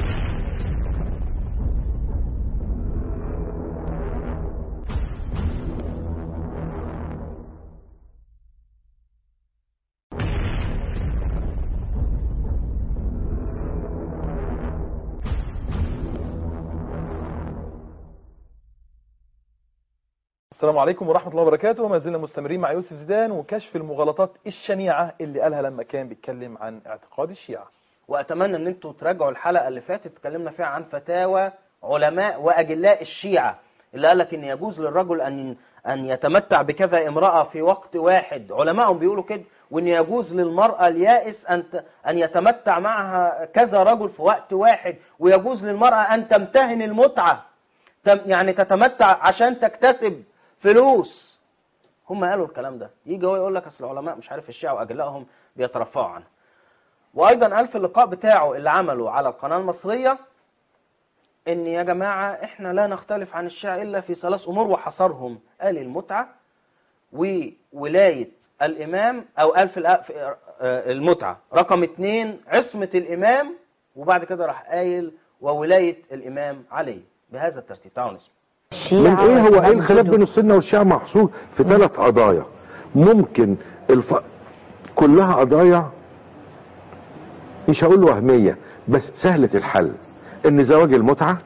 السلام عليكم ورحمة الله وبركاته وما زلنا مستمرين مع يوسف زيدان وكشف المغالطات الشنيعة اللي قالها لما كان بيتكلم عن اعتقاد الشيعة واتمنى ان انتوا تراجعوا الحلقه اللي فاتت اتكلمنا فيها عن فتاوى علماء واجلاء الشيعه اللي قال لك ان يجوز للرجل ان ان يتمتع بكذا امراه في وقت واحد علمائهم بيقولوا كده وان يجوز للمراه اليائس ان ت- ان يتمتع معها كذا رجل في وقت واحد ويجوز للمراه ان تمتهن المتعه تم- يعني تتمتع عشان تكتسب فلوس هم قالوا الكلام ده يجي هو يقول لك اصل العلماء مش عارف الشيعه واجلائهم بيترفعوا عنه وايضا قال في اللقاء بتاعه اللي عمله على القناه المصريه ان يا جماعه احنا لا نختلف عن الشيعه الا في ثلاث امور وحصرهم قال المتعه وولايه الامام او قال في الأ- في- آه، المتعه رقم اتنين عصمه الامام وبعد كده راح قايل وولاية الإمام علي بهذا الترتيب تعالوا نسمع من ايه هو ايه الخلاف بين السنه والشيعه محصور في ثلاث قضايا ممكن الف... كلها قضايا مش هقول وهميه بس سهله الحل ان زواج المتعه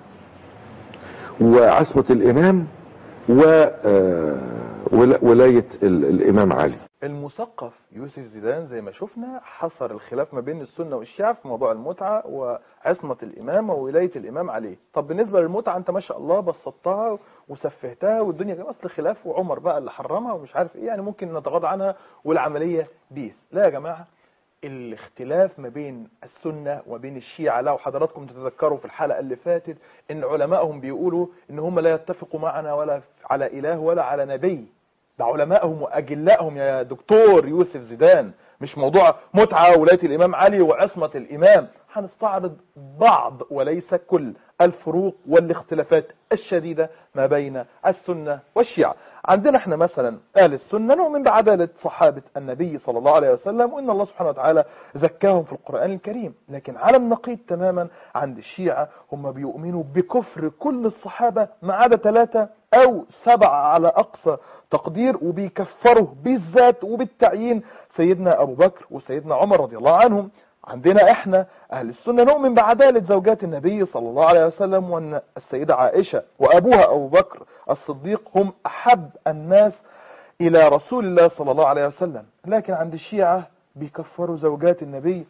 وعصمه الامام و آه، ولا- ولايه ال- الامام علي المثقف يوسف زيدان زي ما شفنا حصر الخلاف ما بين السنة والشيعة في موضوع المتعة وعصمة الإمام وولاية الإمام عليه طب بالنسبة للمتعة أنت ما شاء الله بسطتها وسفهتها والدنيا كده أصل خلاف وعمر بقى اللي حرمها ومش عارف إيه يعني ممكن نتغاضى عنها والعملية بيس لا يا جماعة الاختلاف ما بين السنة وبين الشيعة لو حضراتكم تتذكروا في الحلقة اللي فاتت ان علمائهم بيقولوا ان هم لا يتفقوا معنا ولا على اله ولا على نبي ده علمائهم واجلائهم يا دكتور يوسف زيدان مش موضوع متعة ولاية الامام علي وعصمة الامام هنستعرض بعض وليس كل الفروق والاختلافات الشديدة ما بين السنة والشيعة عندنا احنا مثلا اهل السنة نؤمن بعدالة صحابة النبي صلى الله عليه وسلم وان الله سبحانه وتعالى زكاهم في القرآن الكريم لكن على النقيض تماما عند الشيعة هم بيؤمنوا بكفر كل الصحابة ما عدا ثلاثة او سبعة على اقصى تقدير وبيكفروا بالذات وبالتعيين سيدنا ابو بكر وسيدنا عمر رضي الله عنهم عندنا احنا اهل السنة نؤمن بعدالة زوجات النبي صلى الله عليه وسلم وان السيدة عائشة وابوها ابو بكر الصديق هم احب الناس الى رسول الله صلى الله عليه وسلم لكن عند الشيعة بيكفروا زوجات النبي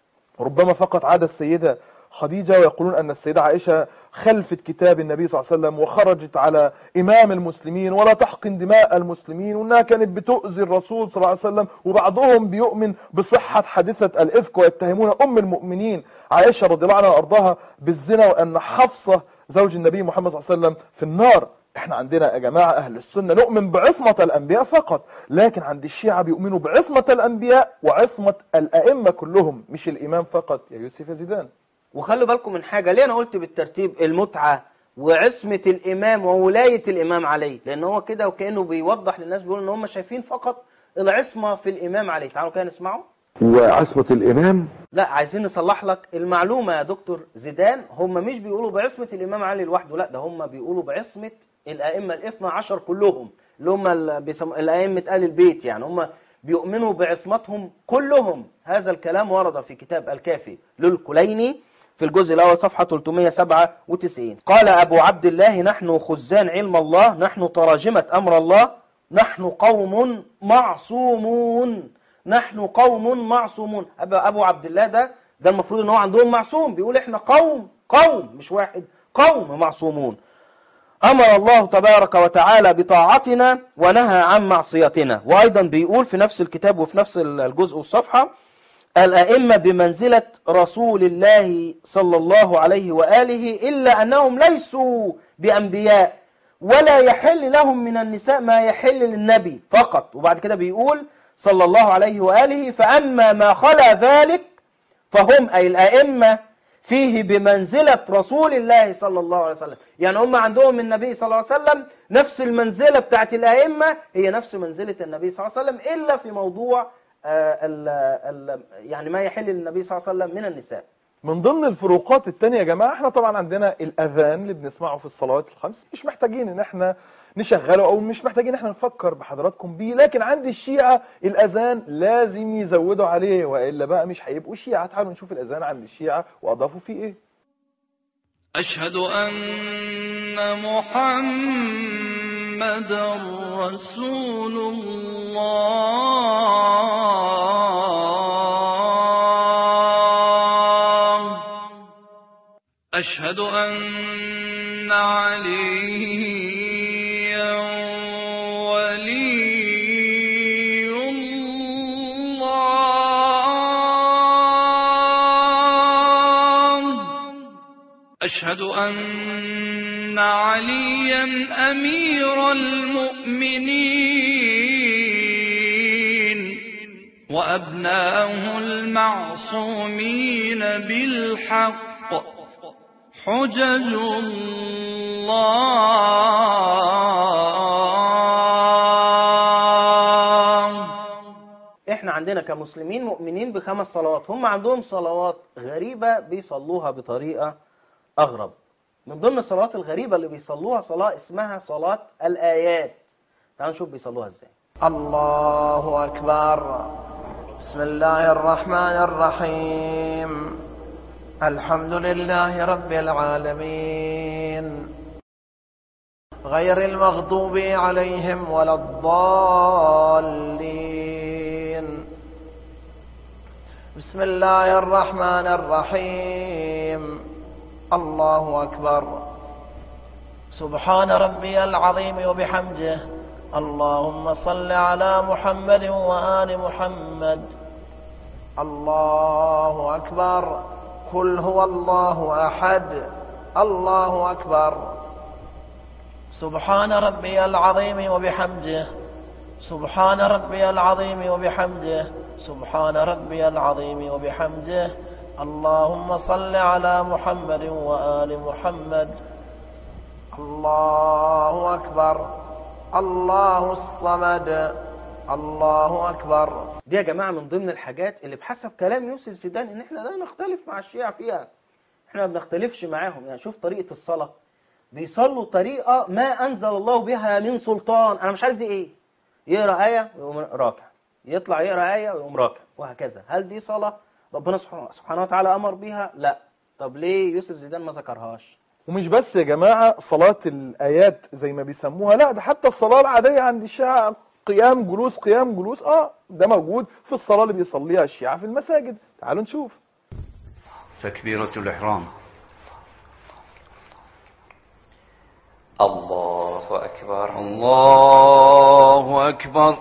ربما فقط عدا السيدة خديجة ويقولون أن السيدة عائشة خلفت كتاب النبي صلى الله عليه وسلم وخرجت على إمام المسلمين ولا تحقن دماء المسلمين وأنها كانت بتؤذي الرسول صلى الله عليه وسلم وبعضهم بيؤمن بصحة حادثة الإفك ويتهمون أم المؤمنين عائشة رضي الله عنها وأرضاها بالزنا وأن حفصة زوج النبي محمد صلى الله عليه وسلم في النار احنا عندنا يا جماعة اهل السنة نؤمن بعصمة الانبياء فقط لكن عند الشيعة بيؤمنوا بعصمة الانبياء وعصمة الائمة كلهم مش الامام فقط يا يوسف يا زيدان وخلوا بالكم من حاجة ليه أنا قلت بالترتيب المتعة وعصمة الإمام وولاية الإمام علي لأن هو كده وكأنه بيوضح للناس بيقول إن هم شايفين فقط العصمة في الإمام علي تعالوا كده نسمعه وعصمه الامام لا عايزين نصلح لك المعلومة يا دكتور زيدان هم مش بيقولوا بعصمة الإمام علي لوحده لا ده هم بيقولوا بعصمة الأئمة الاثنى عشر كلهم اللي هم ال- بيسم... الأئمة آل البيت يعني هم بيؤمنوا بعصمتهم كلهم هذا الكلام ورد في كتاب الكافي للكليني في الجزء الأول صفحة 397 قال أبو عبد الله نحن خزان علم الله نحن تراجمة أمر الله نحن قوم معصومون نحن قوم معصومون أبو أبو عبد الله ده ده المفروض ان هو عندهم معصوم بيقول احنا قوم قوم مش واحد قوم معصومون أمر الله تبارك وتعالى بطاعتنا ونهى عن معصيتنا وأيضا بيقول في نفس الكتاب وفي نفس الجزء والصفحة الأئمة بمنزلة رسول الله صلى الله عليه وآله إلا أنهم ليسوا بأنبياء ولا يحل لهم من النساء ما يحل للنبي فقط وبعد كده بيقول صلى الله عليه وآله فأما ما خلا ذلك فهم أي الأئمة فيه بمنزلة رسول الله صلى الله عليه وسلم يعني هم عندهم النبي صلى الله عليه وسلم نفس المنزلة بتاعت الأئمة هي نفس منزلة النبي صلى الله عليه وسلم إلا في موضوع آه، ال ال يعني ما يحل للنبي صلى الله عليه وسلم من النساء من ضمن الفروقات التانية يا جماعة احنا طبعا عندنا الاذان اللي بنسمعه في الصلوات الخمس مش محتاجين ان احنا نشغله او مش محتاجين ان احنا نفكر بحضراتكم بيه لكن عند الشيعة الاذان لازم يزودوا عليه والا بقى مش هيبقوا شيعة تعالوا نشوف الاذان عند الشيعة واضافوا فيه ايه أشهد أن محمد رسول الله أشهد أن عليا ولي الله أشهد أن عليا أمير المؤمنين وأبناءه المعصومين بالحق حجج الله احنا عندنا كمسلمين مؤمنين بخمس صلوات هم عندهم صلوات غريبة بيصلوها بطريقة أغرب من ضمن الصلوات الغريبة اللي بيصلوها صلاة اسمها صلاة الآيات تعالوا نشوف بيصلوها ازاي الله أكبر بسم الله الرحمن الرحيم الحمد لله رب العالمين غير المغضوب عليهم ولا الضالين بسم الله الرحمن الرحيم الله أكبر سبحان ربي العظيم وبحمده اللهم صل على محمد وآل محمد الله أكبر قل هو الله أحد الله أكبر سبحان ربي العظيم وبحمده سبحان ربي العظيم وبحمده سبحان ربي العظيم وبحمده اللهم صل على محمد وآل محمد الله أكبر الله الصمد الله أكبر دي يا جماعة من ضمن الحاجات اللي بحسب كلام يوسف زيدان ان احنا لا نختلف مع الشيعة فيها احنا ما بنختلفش معاهم يعني شوف طريقة الصلاة بيصلوا طريقة ما أنزل الله بها من سلطان أنا مش عارف دي إيه يقرأ آية ويقوم راكع يطلع يقرأ آية ويقوم راكع وهكذا هل دي صلاة ربنا سبحانه سبحانه وتعالى أمر بيها لا طب ليه يوسف زيدان ما ذكرهاش ومش بس يا جماعة صلاة الآيات زي ما بيسموها لا ده حتى الصلاة العادية عند الشيعة قيام جلوس قيام جلوس اه ده موجود في الصلاة اللي بيصليها الشيعة في المساجد تعالوا نشوف تكبيرة الإحرام الله أكبر الله أكبر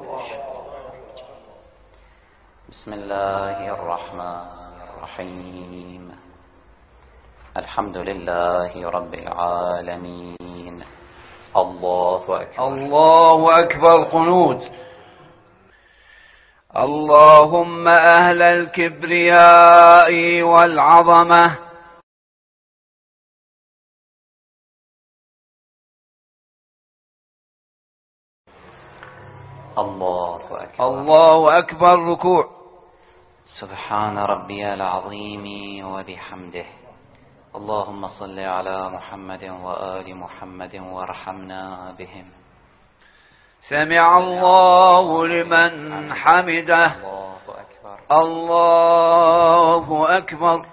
بسم الله الرحمن الرحيم الحمد لله رب العالمين الله أكبر الله أكبر قنوت اللهم أهل الكبرياء والعظمة الله أكبر الله أكبر ركوع سبحان ربي العظيم وبحمده اللهم صل على محمد وآل محمد وارحمنا بهم سمع الله لمن حمده الله أكبر الله أكبر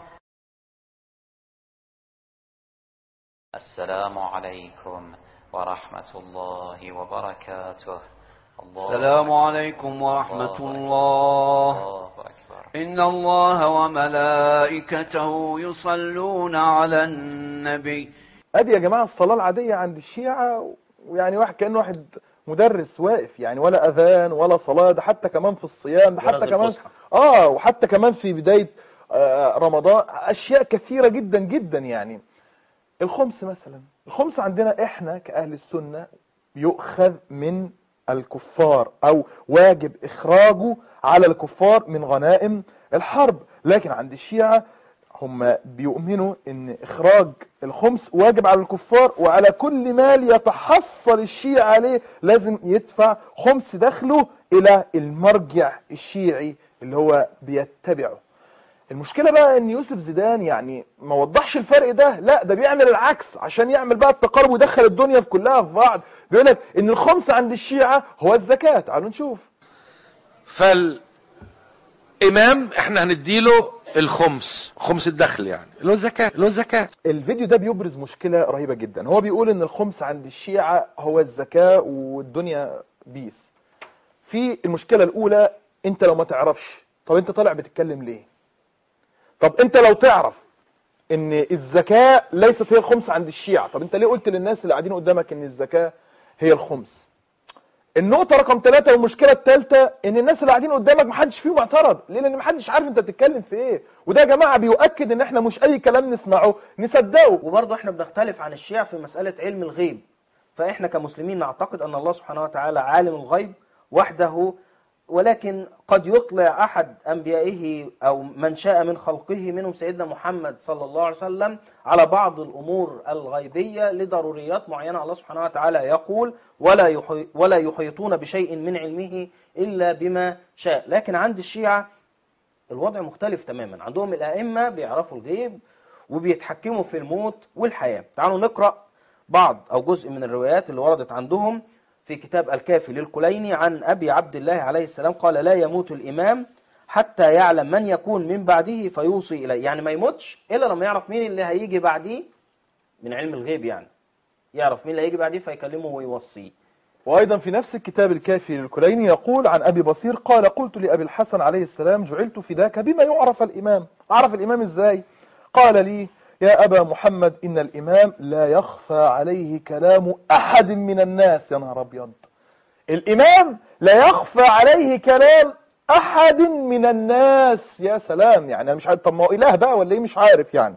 السلام عليكم ورحمة الله وبركاته الله السلام عليكم ورحمة الله الله أكبر إن الله وملائكته يصلون على النبي ادي يا جماعة الصلاة العادية عند الشيعة ويعني واحد كأنه واحد مدرس واقف يعني ولا اذان ولا صلاة ده حتى كمان في الصيام ده ولا حتى ذي كمان الفسحة. اه وحتى كمان في بداية آه، رمضان اشياء كثيرة جدا جدا يعني الخمس مثلا الخمس عندنا احنا كاهل السنة يؤخذ من الكفار او واجب اخراجه على الكفار من غنائم الحرب لكن عند الشيعة هم بيؤمنوا ان اخراج الخمس واجب على الكفار وعلى كل مال يتحصل الشيعة عليه لازم يدفع خمس دخله الى المرجع الشيعي اللي هو بيتبعه المشكلة بقى ان يوسف زيدان يعني ما وضحش الفرق ده لا ده بيعمل العكس عشان يعمل بقى التقارب ويدخل الدنيا في كلها في بعض بيقول لك ان الخمس عند الشيعة هو الزكاة تعالوا نشوف فالامام احنا هنديله الخمس خمس الدخل يعني اللي هو الزكاة اللي هو الزكاة الفيديو ده بيبرز مشكلة رهيبة جدا هو بيقول ان الخمس عند الشيعة هو الزكاة والدنيا بيس في المشكلة الاولى انت لو ما تعرفش طب انت طالع بتتكلم ليه طب انت لو تعرف ان الزكاة ليست هي الخمس عند الشيعة طب انت ليه قلت للناس اللي قاعدين قدامك ان الزكاة هي الخمس النقطة رقم ثلاثة والمشكلة الثالثة ان الناس اللي قاعدين قدامك محدش فيهم اعترض ليه لان محدش عارف انت بتتكلم في ايه وده يا جماعة بيؤكد ان احنا مش اي كلام نسمعه نصدقه وبرضه احنا بنختلف عن الشيعة في مسألة علم الغيب فاحنا كمسلمين نعتقد ان الله سبحانه وتعالى عالم الغيب وحده ولكن قد يطلع احد انبيائه او من شاء من خلقه منهم سيدنا محمد صلى الله عليه وسلم على بعض الامور الغيبيه لضروريات معينه الله سبحانه وتعالى يقول ولا يحي ولا يحيطون بشيء من علمه الا بما شاء لكن عند الشيعه الوضع مختلف تماما عندهم الائمه بيعرفوا الغيب وبيتحكموا في الموت والحياة تعالوا نقرأ بعض أو جزء من الروايات اللي وردت عندهم في كتاب الكافي للكليني عن أبي عبد الله عليه السلام قال لا يموت الإمام حتى يعلم من يكون من بعده فيوصي إليه يعني ما يموتش إلا لما يعرف مين اللي هيجي بعديه من علم الغيب يعني يعرف مين اللي هيجي بعديه فيكلمه ويوصيه وأيضا في نفس الكتاب الكافي للكليني يقول عن أبي بصير قال قلت لأبي الحسن عليه السلام جعلت فداك بما يعرف الإمام أعرف الإمام إزاي قال لي يا أبا محمد إن الإمام لا يخفى عليه كلام أحد من الناس يا نهار أبيض الإمام لا يخفى عليه كلام أحد من الناس يا سلام يعني أنا مش عارف طب ما هو إله بقى ولا إيه مش عارف يعني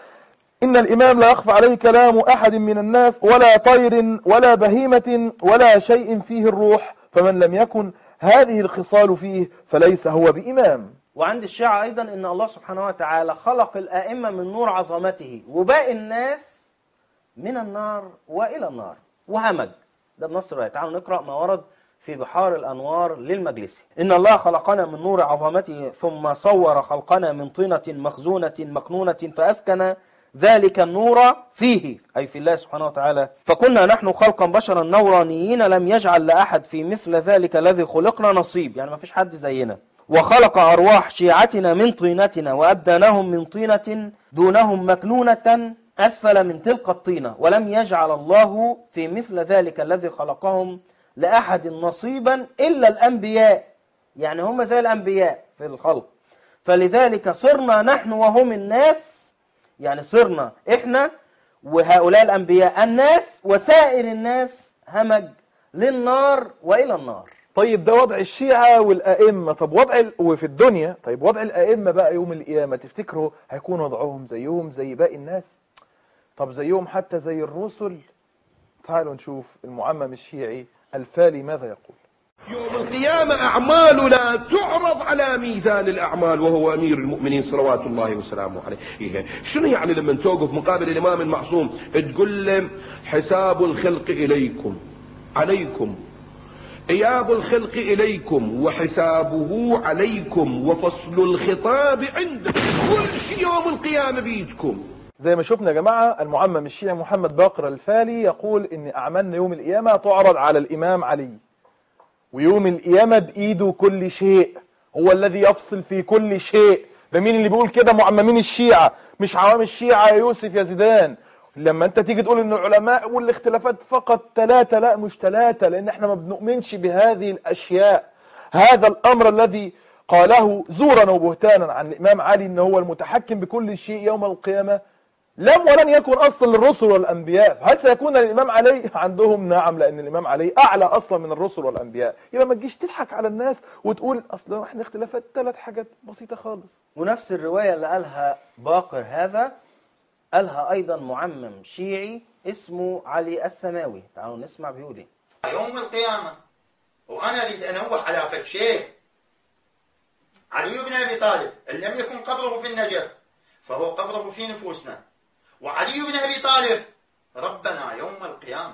إن الإمام لا يخفى عليه كلام أحد من الناس ولا طير ولا بهيمة ولا شيء فيه الروح فمن لم يكن هذه الخصال فيه فليس هو بإمام وعند الشيعة أيضا إن الله سبحانه وتعالى خلق الآئمة من نور عظمته وباقي الناس من النار وإلى النار وهمج ده بنص الرواية تعالوا نقرأ ما ورد في بحار الأنوار للمجلسي إن الله خلقنا من نور عظمته ثم صور خلقنا من طينة مخزونة مكنونة فأسكن ذلك النور فيه أي في الله سبحانه وتعالى فكنا نحن خلقا بشرا نورانيين لم يجعل لأحد في مثل ذلك الذي خلقنا نصيب يعني ما فيش حد زينا وخلق أرواح شيعتنا من طينتنا وأبدانهم من طينة دونهم مكنونة أسفل من تلك الطينة ولم يجعل الله في مثل ذلك الذي خلقهم لأحد نصيبا إلا الأنبياء يعني هم زي الأنبياء في الخلق فلذلك صرنا نحن وهم الناس يعني صرنا إحنا وهؤلاء الأنبياء الناس وسائر الناس همج للنار وإلى النار طيب ده وضع الشيعة والأئمة طب وضع ال... وفي الدنيا طيب وضع الأئمة بقى يوم القيامة تفتكروا هيكون وضعهم زيهم زي باقي الناس طب زيهم حتى زي الرسل تعالوا نشوف المعمم الشيعي الفالي ماذا يقول يوم القيامة أعمالنا تعرض على ميزان الأعمال وهو أمير المؤمنين صلوات الله وسلامه عليه إيه. شنو يعني لما توقف مقابل الإمام المعصوم تقول له حساب الخلق إليكم عليكم إياب الخلق إليكم وحسابه عليكم وفصل الخطاب عندكم كل شيء يوم القيامة بيدكم زي ما شفنا يا جماعة المعمم الشيعي محمد باقر الفالي يقول ان اعمالنا يوم القيامة تعرض على الامام علي ويوم القيامة بايده كل شيء هو الذي يفصل في كل شيء ده مين اللي بيقول كده معممين الشيعة مش عوام الشيعة يا يوسف يا زيدان لما انت تيجي تقول ان العلماء والاختلافات فقط ثلاثة لا مش ثلاثة لان احنا ما بنؤمنش بهذه الاشياء هذا الامر الذي قاله زورا وبهتانا عن الامام علي ان هو المتحكم بكل شيء يوم القيامة لم ولن يكن اصل للرسل والانبياء هل سيكون الامام علي عندهم نعم لان الامام علي اعلى اصلا من الرسل والانبياء يبقى ما تجيش تضحك على الناس وتقول اصل احنا اختلافات ثلاث حاجات بسيطة خالص ونفس الرواية اللي قالها باقر هذا قالها أيضا معمم شيعي اسمه علي السماوي تعالوا نسمع بيقول ايه يوم القيامة وأنا أريد أن أنوه على فد شيء علي بن أبي طالب إن لم يكن قبره في النجف فهو قبره في نفوسنا وعلي بن أبي طالب ربنا يوم القيامة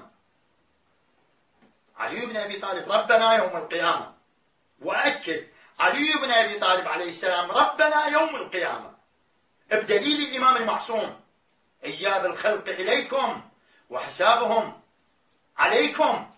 علي بن أبي طالب ربنا يوم القيامة وأكد علي بن أبي طالب عليه السلام ربنا يوم القيامة بدليل الإمام المعصوم إياب الخلق إليكم وحسابهم عليكم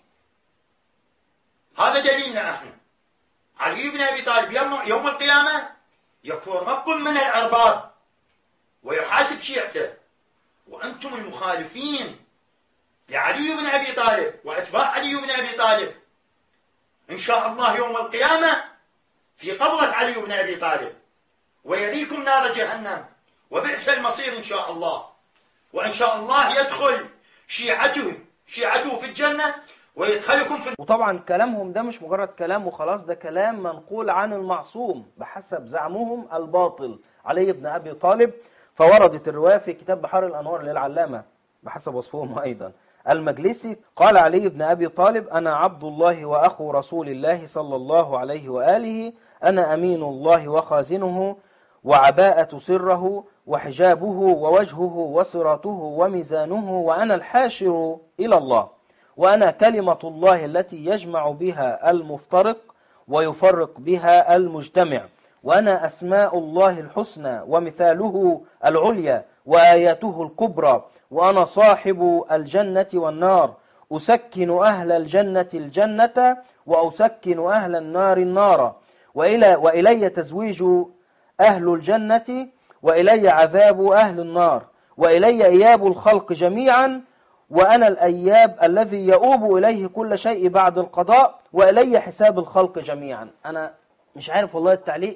هذا دليلنا نحن علي بن أبي طالب يوم, يوم القيامة يكون رب من الأرباب ويحاسب شيعته وأنتم المخالفين لعلي بن أبي طالب وأتباع علي بن أبي طالب إن شاء الله يوم القيامة في قبضة علي بن أبي طالب ويليكم نار جهنم وبئس المصير إن شاء الله وإن شاء الله يدخل شيعته شيعته في الجنة ويدخلكم في وطبعا كلامهم ده مش مجرد كلام وخلاص ده كلام منقول عن المعصوم بحسب زعمهم الباطل علي بن أبي طالب فوردت الرواية في كتاب بحار الأنوار للعلامة بحسب وصفهم أيضا المجلسي قال علي بن أبي طالب أنا عبد الله وأخو رسول الله صلى الله عليه وآله أنا أمين الله وخازنه وعباءة سره وحجابه ووجهه وصراطه وميزانه وأنا الحاشر إلى الله وأنا كلمة الله التي يجمع بها المفترق ويفرق بها المجتمع وأنا أسماء الله الحسنى ومثاله العليا وآياته الكبرى وأنا صاحب الجنة والنار أسكن أهل الجنة الجنة وأسكن أهل النار النار وإلى وإلي تزويج أهل الجنة وإلي عذاب أهل النار وإلي إياب الخلق جميعا وأنا الأياب الذي يؤوب إليه كل شيء بعد القضاء وإلي حساب الخلق جميعا أنا مش عارف والله التعليق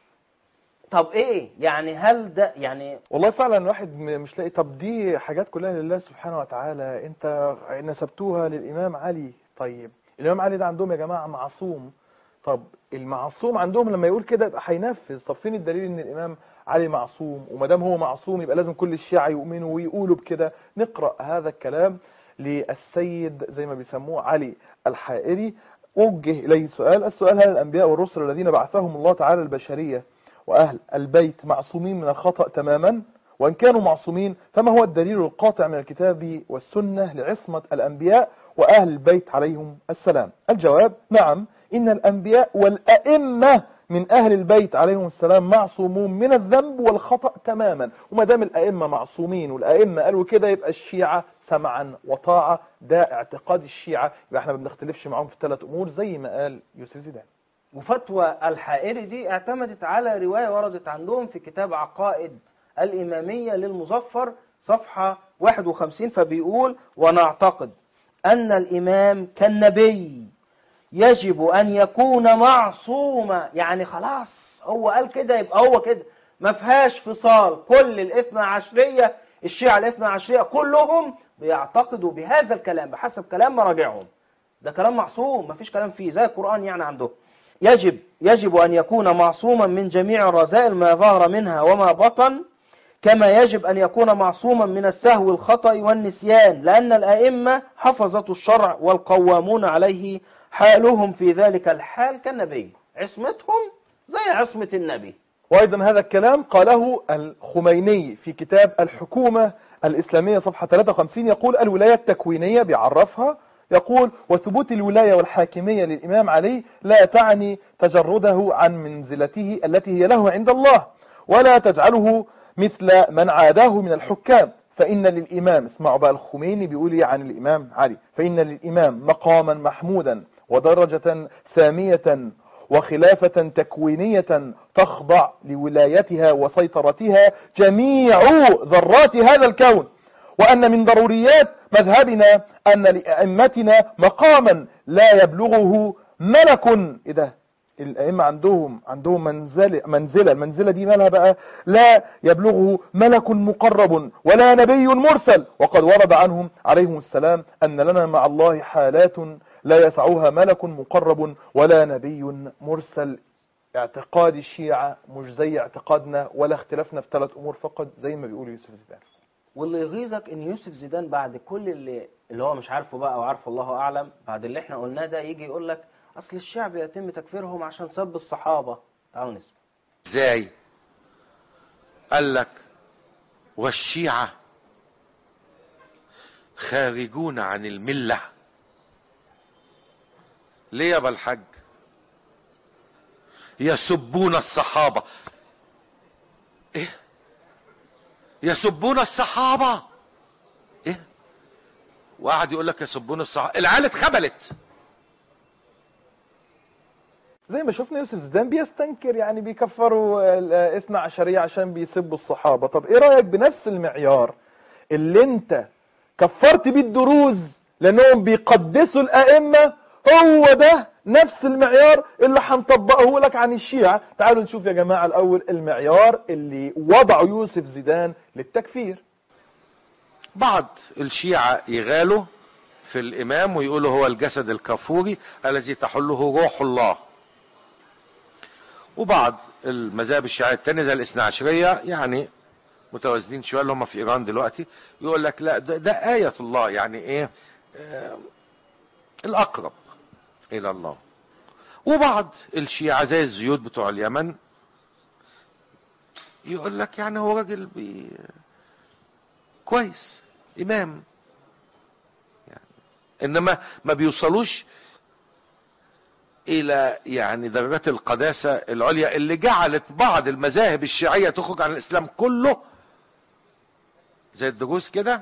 طب إيه يعني هل ده يعني والله فعلا الواحد م- مش لاقي طب دي حاجات كلها لله سبحانه وتعالى انت نسبتوها للامام علي طيب الامام علي ده عندهم يا جماعه معصوم طب المعصوم عندهم لما يقول كده يبقى هينفذ طب فين الدليل ان الامام علي معصوم وما دام هو معصوم يبقى لازم كل الشيعة يؤمنوا ويقولوا بكده نقرا هذا الكلام للسيد زي ما بيسموه علي الحائري وجه اليه سؤال السؤال هل الانبياء والرسل الذين بعثهم الله تعالى البشريه وأهل البيت معصومين من الخطأ تماما وإن كانوا معصومين فما هو الدليل القاطع من الكتاب والسنة لعصمة الأنبياء وأهل البيت عليهم السلام الجواب نعم إن الأنبياء والأئمة من أهل البيت عليهم السلام معصومون من الذنب والخطأ تماما وما دام الأئمة معصومين والأئمة قالوا كده يبقى الشيعة سمعا وطاعة ده اعتقاد الشيعة يبقى احنا ما بنختلفش معاهم في ثلاث أمور زي ما قال يوسف زيدان وفتوى الحائري دي اعتمدت على رواية وردت عندهم في كتاب عقائد الإمامية للمظفر صفحة 51 فبيقول ونعتقد أن الإمام كالنبي يجب أن يكون معصوما يعني خلاص هو قال كده يبقى هو كده ما فيهاش فصال كل الاثنى عشرية الشيعة الاثنى عشرية كلهم بيعتقدوا بهذا الكلام بحسب كلام مراجعهم ده كلام معصوم ما فيش كلام فيه زي القرآن يعني عندهم يجب يجب أن يكون معصوما من جميع الرذائل ما ظهر منها وما بطن كما يجب أن يكون معصوما من السهو الخطأ والنسيان لأن الأئمة حفظة الشرع والقوامون عليه حالهم في ذلك الحال كالنبي عصمتهم زي عصمة النبي وأيضا هذا الكلام قاله الخميني في كتاب الحكومة الإسلامية صفحة 53 يقول الولاية التكوينية بيعرفها يقول وثبوت الولاية والحاكمية للإمام علي لا تعني تجرده عن منزلته التي هي له عند الله ولا تجعله مثل من عاداه من الحكام فإن للإمام اسمعوا بقى الخميني بيقول ايه عن الإمام علي فإن للإمام مقاما محمودا ودرجة سامية وخلافة تكوينية تخضع لولايتها وسيطرتها جميع ذرات هذا الكون وأن من ضروريات مذهبنا أن لأئمتنا مقاما لا يبلغه ملك إيه ده الأئمة عندهم عندهم منزلة منزلة المنزلة دي مالها بقى لا يبلغه ملك مقرب ولا نبي مرسل وقد ورد عنهم عليهم السلام أن لنا مع الله حالات لا يسعها ملك مقرب ولا نبي مرسل اعتقاد الشيعة مش زي اعتقادنا ولا اختلافنا في ثلاث أمور فقط زي ما بيقول يوسف زيدان واللي يغيظك ان يوسف زيدان بعد كل اللي اللي هو مش عارفه بقى وعارفه الله اعلم بعد اللي احنا قلناه ده يجي يقول لك اصل الشعب يتم تكفيرهم عشان سب الصحابه تعالوا نسمع ازاي قال لك والشيعة خارجون عن الملة ليه يا بالحج يسبون الصحابة ايه يسبون الصحابة ايه وقعد يقول لك يسبون الصحابة العيال اتخبلت زي ما شفنا يوسف زيدان بيستنكر يعني بيكفروا الاثنى عشرية عشان بيسبوا الصحابة طب ايه رأيك بنفس المعيار اللي انت كفرت بيه الدروز لانهم بيقدسوا الائمة هو ده نفس المعيار اللي هنطبقه لك عن الشيعة تعالوا نشوف يا جماعة الاول المعيار اللي وضعه يوسف زيدان للتكفير بعض الشيعة يغالوا في الامام ويقولوا هو الجسد الكافوري الذي تحله روح الله وبعض المذاهب الشيعية التانية زي الاثنى عشرية يعني متوازنين شوية اللي هم في ايران دلوقتي يقول لك لا ده, ده آية الله يعني ايه آه الاقرب الى الله وبعض الشيعة زي الزيود بتوع اليمن يقول لك يعني هو راجل بي كويس امام يعني انما ما بيوصلوش الى يعني درجات القداسة العليا اللي جعلت بعض المذاهب الشيعية تخرج عن الاسلام كله زي الدروس كده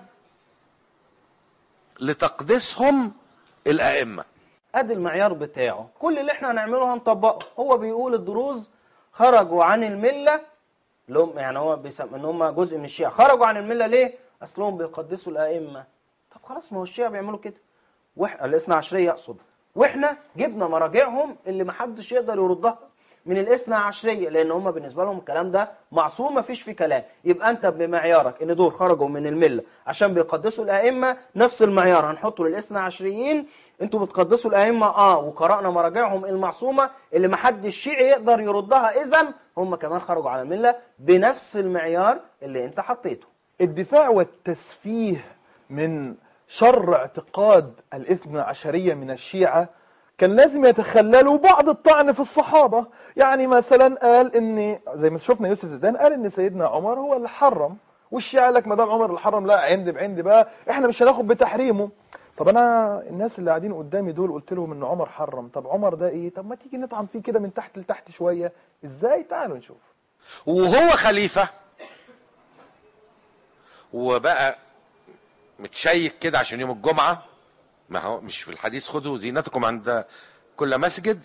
لتقديسهم الائمة ادي المعيار بتاعه كل اللي احنا هنعمله هنطبقه هو بيقول الدروز خرجوا عن الملة اللي هم يعني هو بيسمى ان هم جزء من الشيعة خرجوا عن الملة ليه اصلهم بيقدسوا الائمة طب خلاص ما هو الشيعة بيعملوا كده وإح... الاثنى عشرية اقصد واحنا جبنا مراجعهم اللي محدش يقدر يردها من الاثنى عشرية لان هم بالنسبة لهم الكلام ده معصوم مفيش فيه كلام يبقى انت بمعيارك ان دول خرجوا من الملة عشان بيقدسوا الائمة نفس المعيار هنحطه للاثنى عشريين انتوا بتقدسوا الائمة اه وقرأنا مراجعهم المعصومة اللي محدش شيعي يقدر يردها اذا هم كمان خرجوا على الملة بنفس المعيار اللي انت حطيته الدفاع والتسفيه من شر اعتقاد الاثنى عشرية من الشيعة كان لازم يتخللوا بعض الطعن في الصحابة يعني مثلا قال ان زي ما شفنا يوسف زيدان قال ان سيدنا عمر هو اللي حرم والشيعة قال لك ما دام عمر اللي حرم لا عند بعند بقى احنا مش هناخد بتحريمه طب انا الناس اللي قاعدين قدامي دول قلت لهم ان عمر حرم طب عمر ده ايه طب ما تيجي نطعن فيه كده من تحت لتحت شوية ازاي تعالوا نشوف وهو خليفة وبقى متشيك كده عشان يوم الجمعة ما هو مش في الحديث خذوا زينتكم عند كل مسجد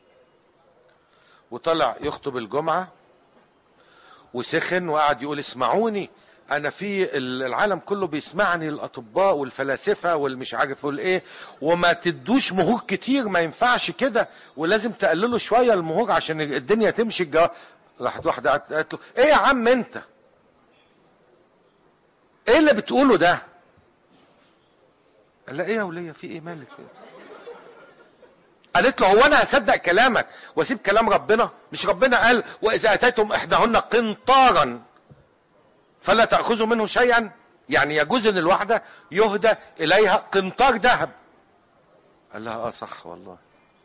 وطلع يخطب الجمعة وسخن وقعد يقول اسمعوني انا في العالم كله بيسمعني الاطباء والفلاسفة والمش عارف ايه وما تدوش مهور كتير ما ينفعش كده ولازم تقللوا شوية المهور عشان الدنيا تمشي الجو... راحت واحدة قالت له ايه يا عم انت ايه اللي بتقوله ده قال لها ايه يا وليه في ايه مالك قالت له هو انا هصدق كلامك واسيب كلام ربنا مش ربنا قال واذا اتيتم احداهن قنطارا فلا تاخذوا منه شيئا يعني يجوز ان الواحده يهدى اليها قنطار ذهب قال لها اه صح والله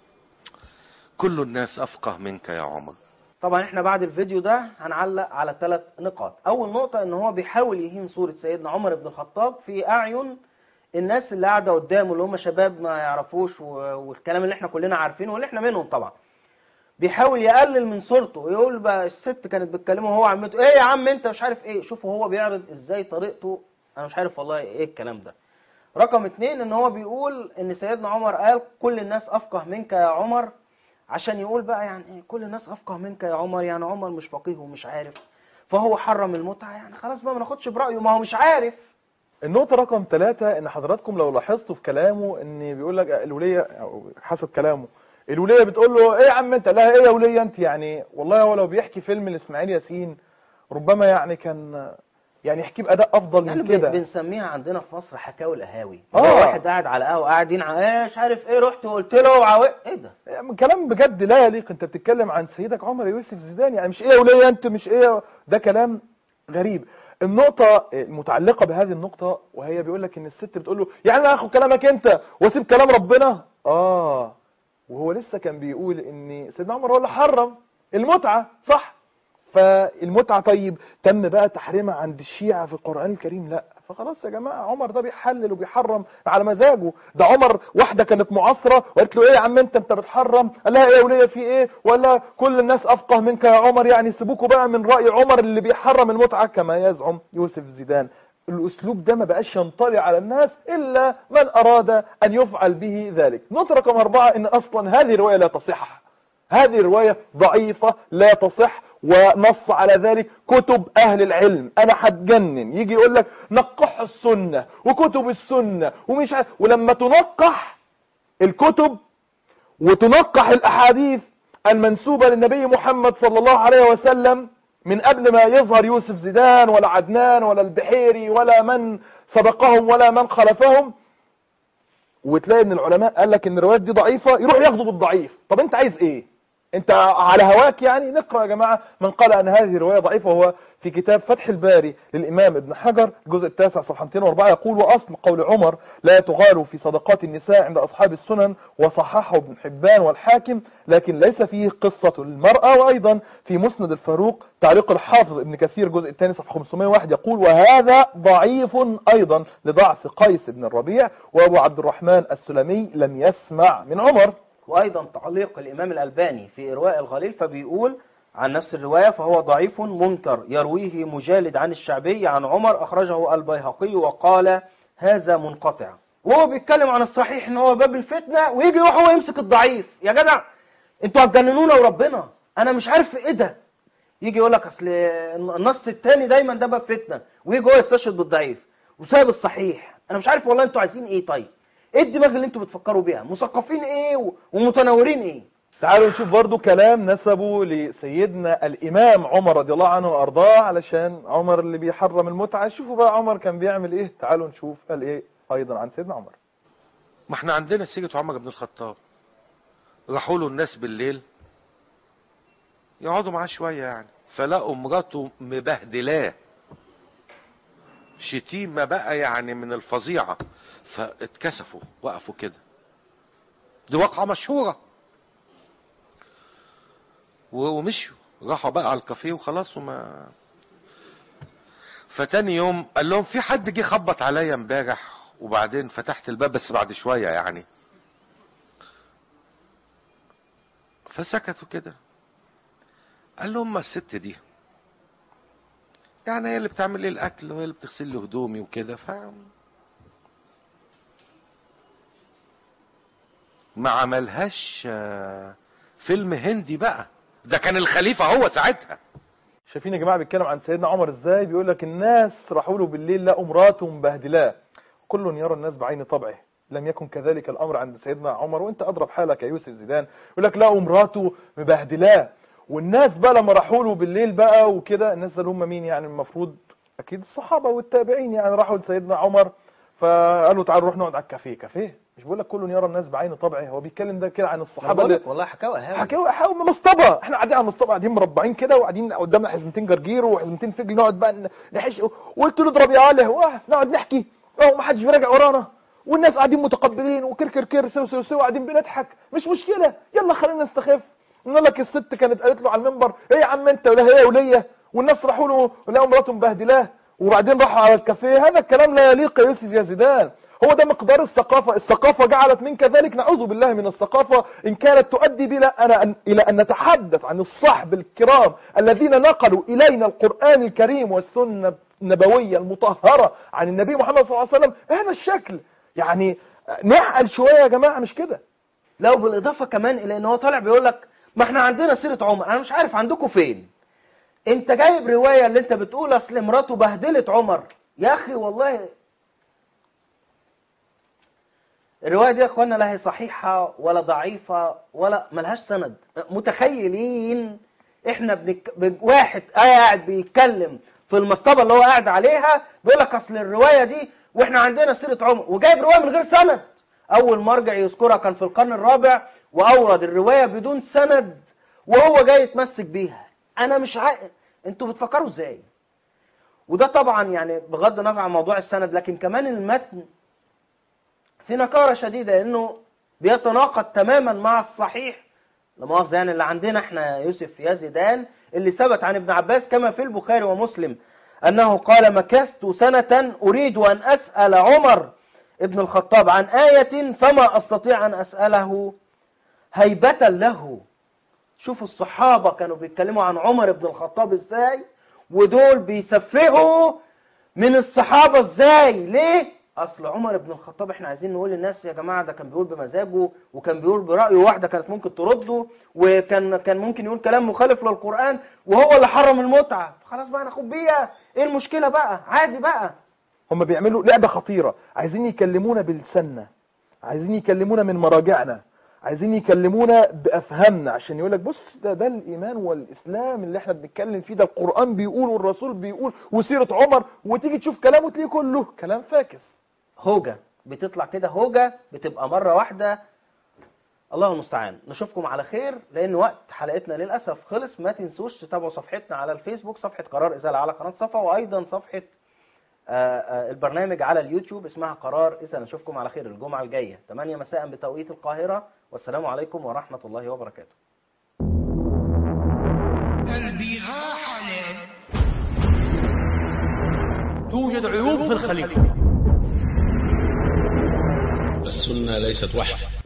كل الناس افقه منك يا عمر طبعا احنا بعد الفيديو ده هنعلق على ثلاث نقاط اول نقطة ان هو بيحاول يهين صورة سيدنا عمر بن الخطاب في اعين الناس اللي قاعدة قدامه اللي هم شباب ما يعرفوش والكلام اللي احنا كلنا عارفينه واللي احنا منهم طبعا بيحاول يقلل من صورته يقول بقى الست كانت بتكلمه وهو عمته ايه يا عم انت مش عارف ايه شوفوا هو بيعرض ازاي طريقته انا مش عارف والله ايه الكلام ده رقم اتنين ان هو بيقول ان سيدنا عمر قال كل الناس افقه منك يا عمر عشان يقول بقى يعني ايه كل الناس افقه منك يا عمر يعني عمر مش فقيه ومش عارف فهو حرم المتعة يعني خلاص بقى ما ناخدش برأيه ما هو مش عارف النقطة رقم ثلاثة ان حضراتكم لو لاحظتوا في كلامه ان بيقول لك الولية أو حسب كلامه الولية بتقول له ايه يا عم انت لا ايه يا ولية انت يعني والله هو لو بيحكي فيلم لاسماعيل ياسين ربما يعني كان يعني يحكيه بأداء افضل يعني من كده بنسميها عندنا في مصر حكاوي القهاوي آه. واحد قاعد على قهوه قاعد ينعى ايه مش عارف ايه رحت وقلت له وعو... ايه ده كلام بجد لا يليق انت بتتكلم عن سيدك عمر يوسف زيدان يعني مش ايه يا ولية انت مش ايه ده كلام غريب النقطة المتعلقة بهذه النقطة وهي بيقول لك ان الست بتقول له يعني انا هاخد كلامك انت واسيب كلام ربنا اه وهو لسه كان بيقول ان سيدنا عمر هو اللي حرم المتعة صح فالمتعة طيب تم بقى تحريمها عند الشيعة في القرآن الكريم لا فخلاص يا جماعة عمر ده بيحلل وبيحرم على مزاجه ده عمر واحدة كانت معاصرة وقالت له ايه يا عم انت انت بتحرم قال لها ايه يا ولية في ايه ولا كل الناس افقه منك يا عمر يعني سيبوكوا بقى من رأي عمر اللي بيحرم المتعة كما يزعم يوسف زيدان الاسلوب ده ما بقاش ينطلي على الناس الا من اراد ان يفعل به ذلك نقطة رقم اربعة ان اصلا هذه الرواية لا تصح هذه الرواية ضعيفة لا تصح ونص على ذلك كتب اهل العلم انا هتجنن يجي يقول لك نقح السنة وكتب السنة ومش عارف ولما تنقح الكتب وتنقح الاحاديث المنسوبة للنبي محمد صلى الله عليه وسلم من قبل ما يظهر يوسف زيدان ولا عدنان ولا البحيري ولا من سبقهم ولا من خلفهم وتلاقي ان العلماء قال لك ان الروايات دي ضعيفة يروح ياخدوا بالضعيف طب انت عايز ايه انت على هواك يعني نقرأ يا جماعة من قال ان هذه الرواية ضعيفة وهو في كتاب فتح الباري للإمام ابن حجر الجزء التاسع صفحة 204 يقول وأصل قول عمر لا تغال في صدقات النساء عند أصحاب السنن وصححه ابن حبان والحاكم لكن ليس فيه قصة المرأة وأيضا في مسند الفاروق تعليق الحافظ ابن كثير الجزء الثاني صفحة 501 يقول وهذا ضعيف أيضا لضعف قيس بن الربيع وأبو عبد الرحمن السلمي لم يسمع من عمر وأيضا تعليق الإمام الألباني في إرواء الغليل فبيقول عن نفس الرواية فهو ضعيف منكر يرويه مجالد عن الشعبي عن عمر أخرجه البيهقي وقال هذا منقطع وهو بيتكلم عن الصحيح ان هو باب الفتنة ويجي يروح هو يمسك الضعيف يا جدع انتوا هتجننونا وربنا انا مش عارف ايه ده يجي يقول لك اصل النص التاني دايما ده باب فتنة ويجي هو يستشهد بالضعيف وسايب الصحيح انا مش عارف والله انتوا عايزين ايه طيب ايه الدماغ اللي انتوا بتفكروا بيها مثقفين ايه و- ومتنورين ايه تعالوا نشوف برضو كلام نسبه لسيدنا الإمام عمر رضي الله عنه وأرضاه علشان عمر اللي بيحرم المتعة شوفوا بقى عمر كان بيعمل إيه تعالوا نشوف قال إيه أيضا عن سيدنا عمر ما احنا عندنا سيرة عمر بن الخطاب راحوا له الناس بالليل يقعدوا معاه شوية يعني فلقوا مراته مبهدلاه شتيمة بقى يعني من الفظيعة فاتكسفوا وقفوا كده دي واقعة مشهورة و- ومشوا راحوا بقى على الكافيه وخلاص وما فتاني يوم قال لهم في حد جه خبط عليا امبارح وبعدين فتحت الباب بس بعد شوية يعني فسكتوا كده قال لهم ما الست دي يعني هي اللي بتعمل لي الاكل وهي اللي بتغسل لي هدومي وكده ف ما عملهاش آه، فيلم هندي بقى ده كان الخليفة هو ساعتها شايفين يا جماعة بيتكلم عن سيدنا عمر إزاي بيقول لك الناس راحوا له بالليل لقوا مراته مبهدلاه كل يرى الناس بعين طبعه لم يكن كذلك الأمر عند سيدنا عمر وانت أضرب حالك يا يوسف زيدان يقول لك لقوا مراته مبهدلاه والناس بقى لما راحوا له بالليل بقى وكده الناس اللي هم مين يعني المفروض أكيد الصحابة والتابعين يعني راحوا لسيدنا عمر فقالوا تعالوا نروح نقعد على الكافيه كافيه مش بيقول لك كل يرى الناس بعين طبعه هو بيتكلم ده كده عن الصحابة اللي والله حكاوة هاوي حكاوي حكاوي مصطبه احنا قاعدين على المصطبه قاعدين مربعين كده وقاعدين قدامنا حزمتين جرجير وحزمتين فجل نقعد بقى ن- نحش وقلت له اضرب يا اله واه نقعد نحكي اهو ما حدش بيراجع ورانا والناس قاعدين متقبلين وكر كر كر سو سو سو قاعدين بنضحك مش مشكله يلا خلينا نستخف نقول لك الست كانت قالت له على المنبر ايه يا عم انت ولا هي وليا والناس راحوا له ولقوا مراته مبهدلاه وبعدين راحوا على الكافيه هذا الكلام لا يليق يا يوسف يا زيدان هو ده مقدار الثقافة الثقافة جعلت من كذلك نعوذ بالله من الثقافة إن كانت تؤدي بنا أنا أن إلى أن نتحدث عن الصحب الكرام الذين نقلوا إلينا القرآن الكريم والسنة النبوية المطهرة عن النبي محمد صلى الله عليه وسلم هذا الشكل يعني نعقل شوية يا جماعة مش كده لا وبالاضافه كمان الى ان هو طالع بيقول لك ما احنا عندنا سيره عمر انا مش عارف عندكم فين انت جايب روايه اللي انت بتقول اصل مراته بهدلت عمر يا اخي والله الروايه دي يا اخوانا لا هي صحيحه ولا ضعيفه ولا ملهاش سند متخيلين احنا بنك... ب... واحد قاعد بيتكلم في المصطبه اللي هو قاعد عليها بيقول لك اصل الروايه دي واحنا عندنا سيره عمر وجايب روايه من غير سند اول مرجع يذكرها كان في القرن الرابع واورد الروايه بدون سند وهو جاي يتمسك بيها انا مش عارف انتوا بتفكروا ازاي وده طبعا يعني بغض النظر عن موضوع السند لكن كمان المتن في نكاره شديده انه بيتناقض تماما مع الصحيح لا مؤاخذه يعني اللي عندنا احنا يا يوسف يا زيدان اللي ثبت عن ابن عباس كما في البخاري ومسلم انه قال مكثت سنه اريد ان اسال عمر ابن الخطاب عن آية فما أستطيع أن أسأله هيبة له شوفوا الصحابة كانوا بيتكلموا عن عمر بن الخطاب ازاي ودول بيسفهوا من الصحابة ازاي ليه اصل عمر بن الخطاب احنا عايزين نقول للناس يا جماعة ده كان بيقول بمزاجه وكان بيقول برأيه واحدة كانت ممكن ترده وكان كان ممكن يقول كلام مخالف للقرآن وهو اللي حرم المتعة خلاص بقى ناخد بيها ايه المشكلة بقى عادي بقى هم بيعملوا لعبة خطيرة عايزين يكلمونا بلساننا عايزين يكلمونا من مراجعنا عايزين يكلمونا بأفهامنا عشان يقول لك بص ده ده الإيمان والإسلام اللي احنا بنتكلم فيه ده القرآن بيقول والرسول بيقول وسيرة عمر وتيجي تشوف كلامه تلاقيه كله كلام فاكس هوجة بتطلع كده هوجة بتبقى مرة واحدة الله المستعان نشوفكم على خير لان وقت حلقتنا للاسف خلص ما تنسوش تتابعوا صفحتنا على الفيسبوك صفحة قرار ازالة على قناة صفا وايضا صفحة آه، آه، البرنامج على اليوتيوب اسمها قرار اذا نشوفكم على خير الجمعة الجاية 8 مساء بتوقيت القاهرة والسلام عليكم ورحمة الله وبركاته البيئة حاليا توجد عيوب في الخليفة السنة ليست وحي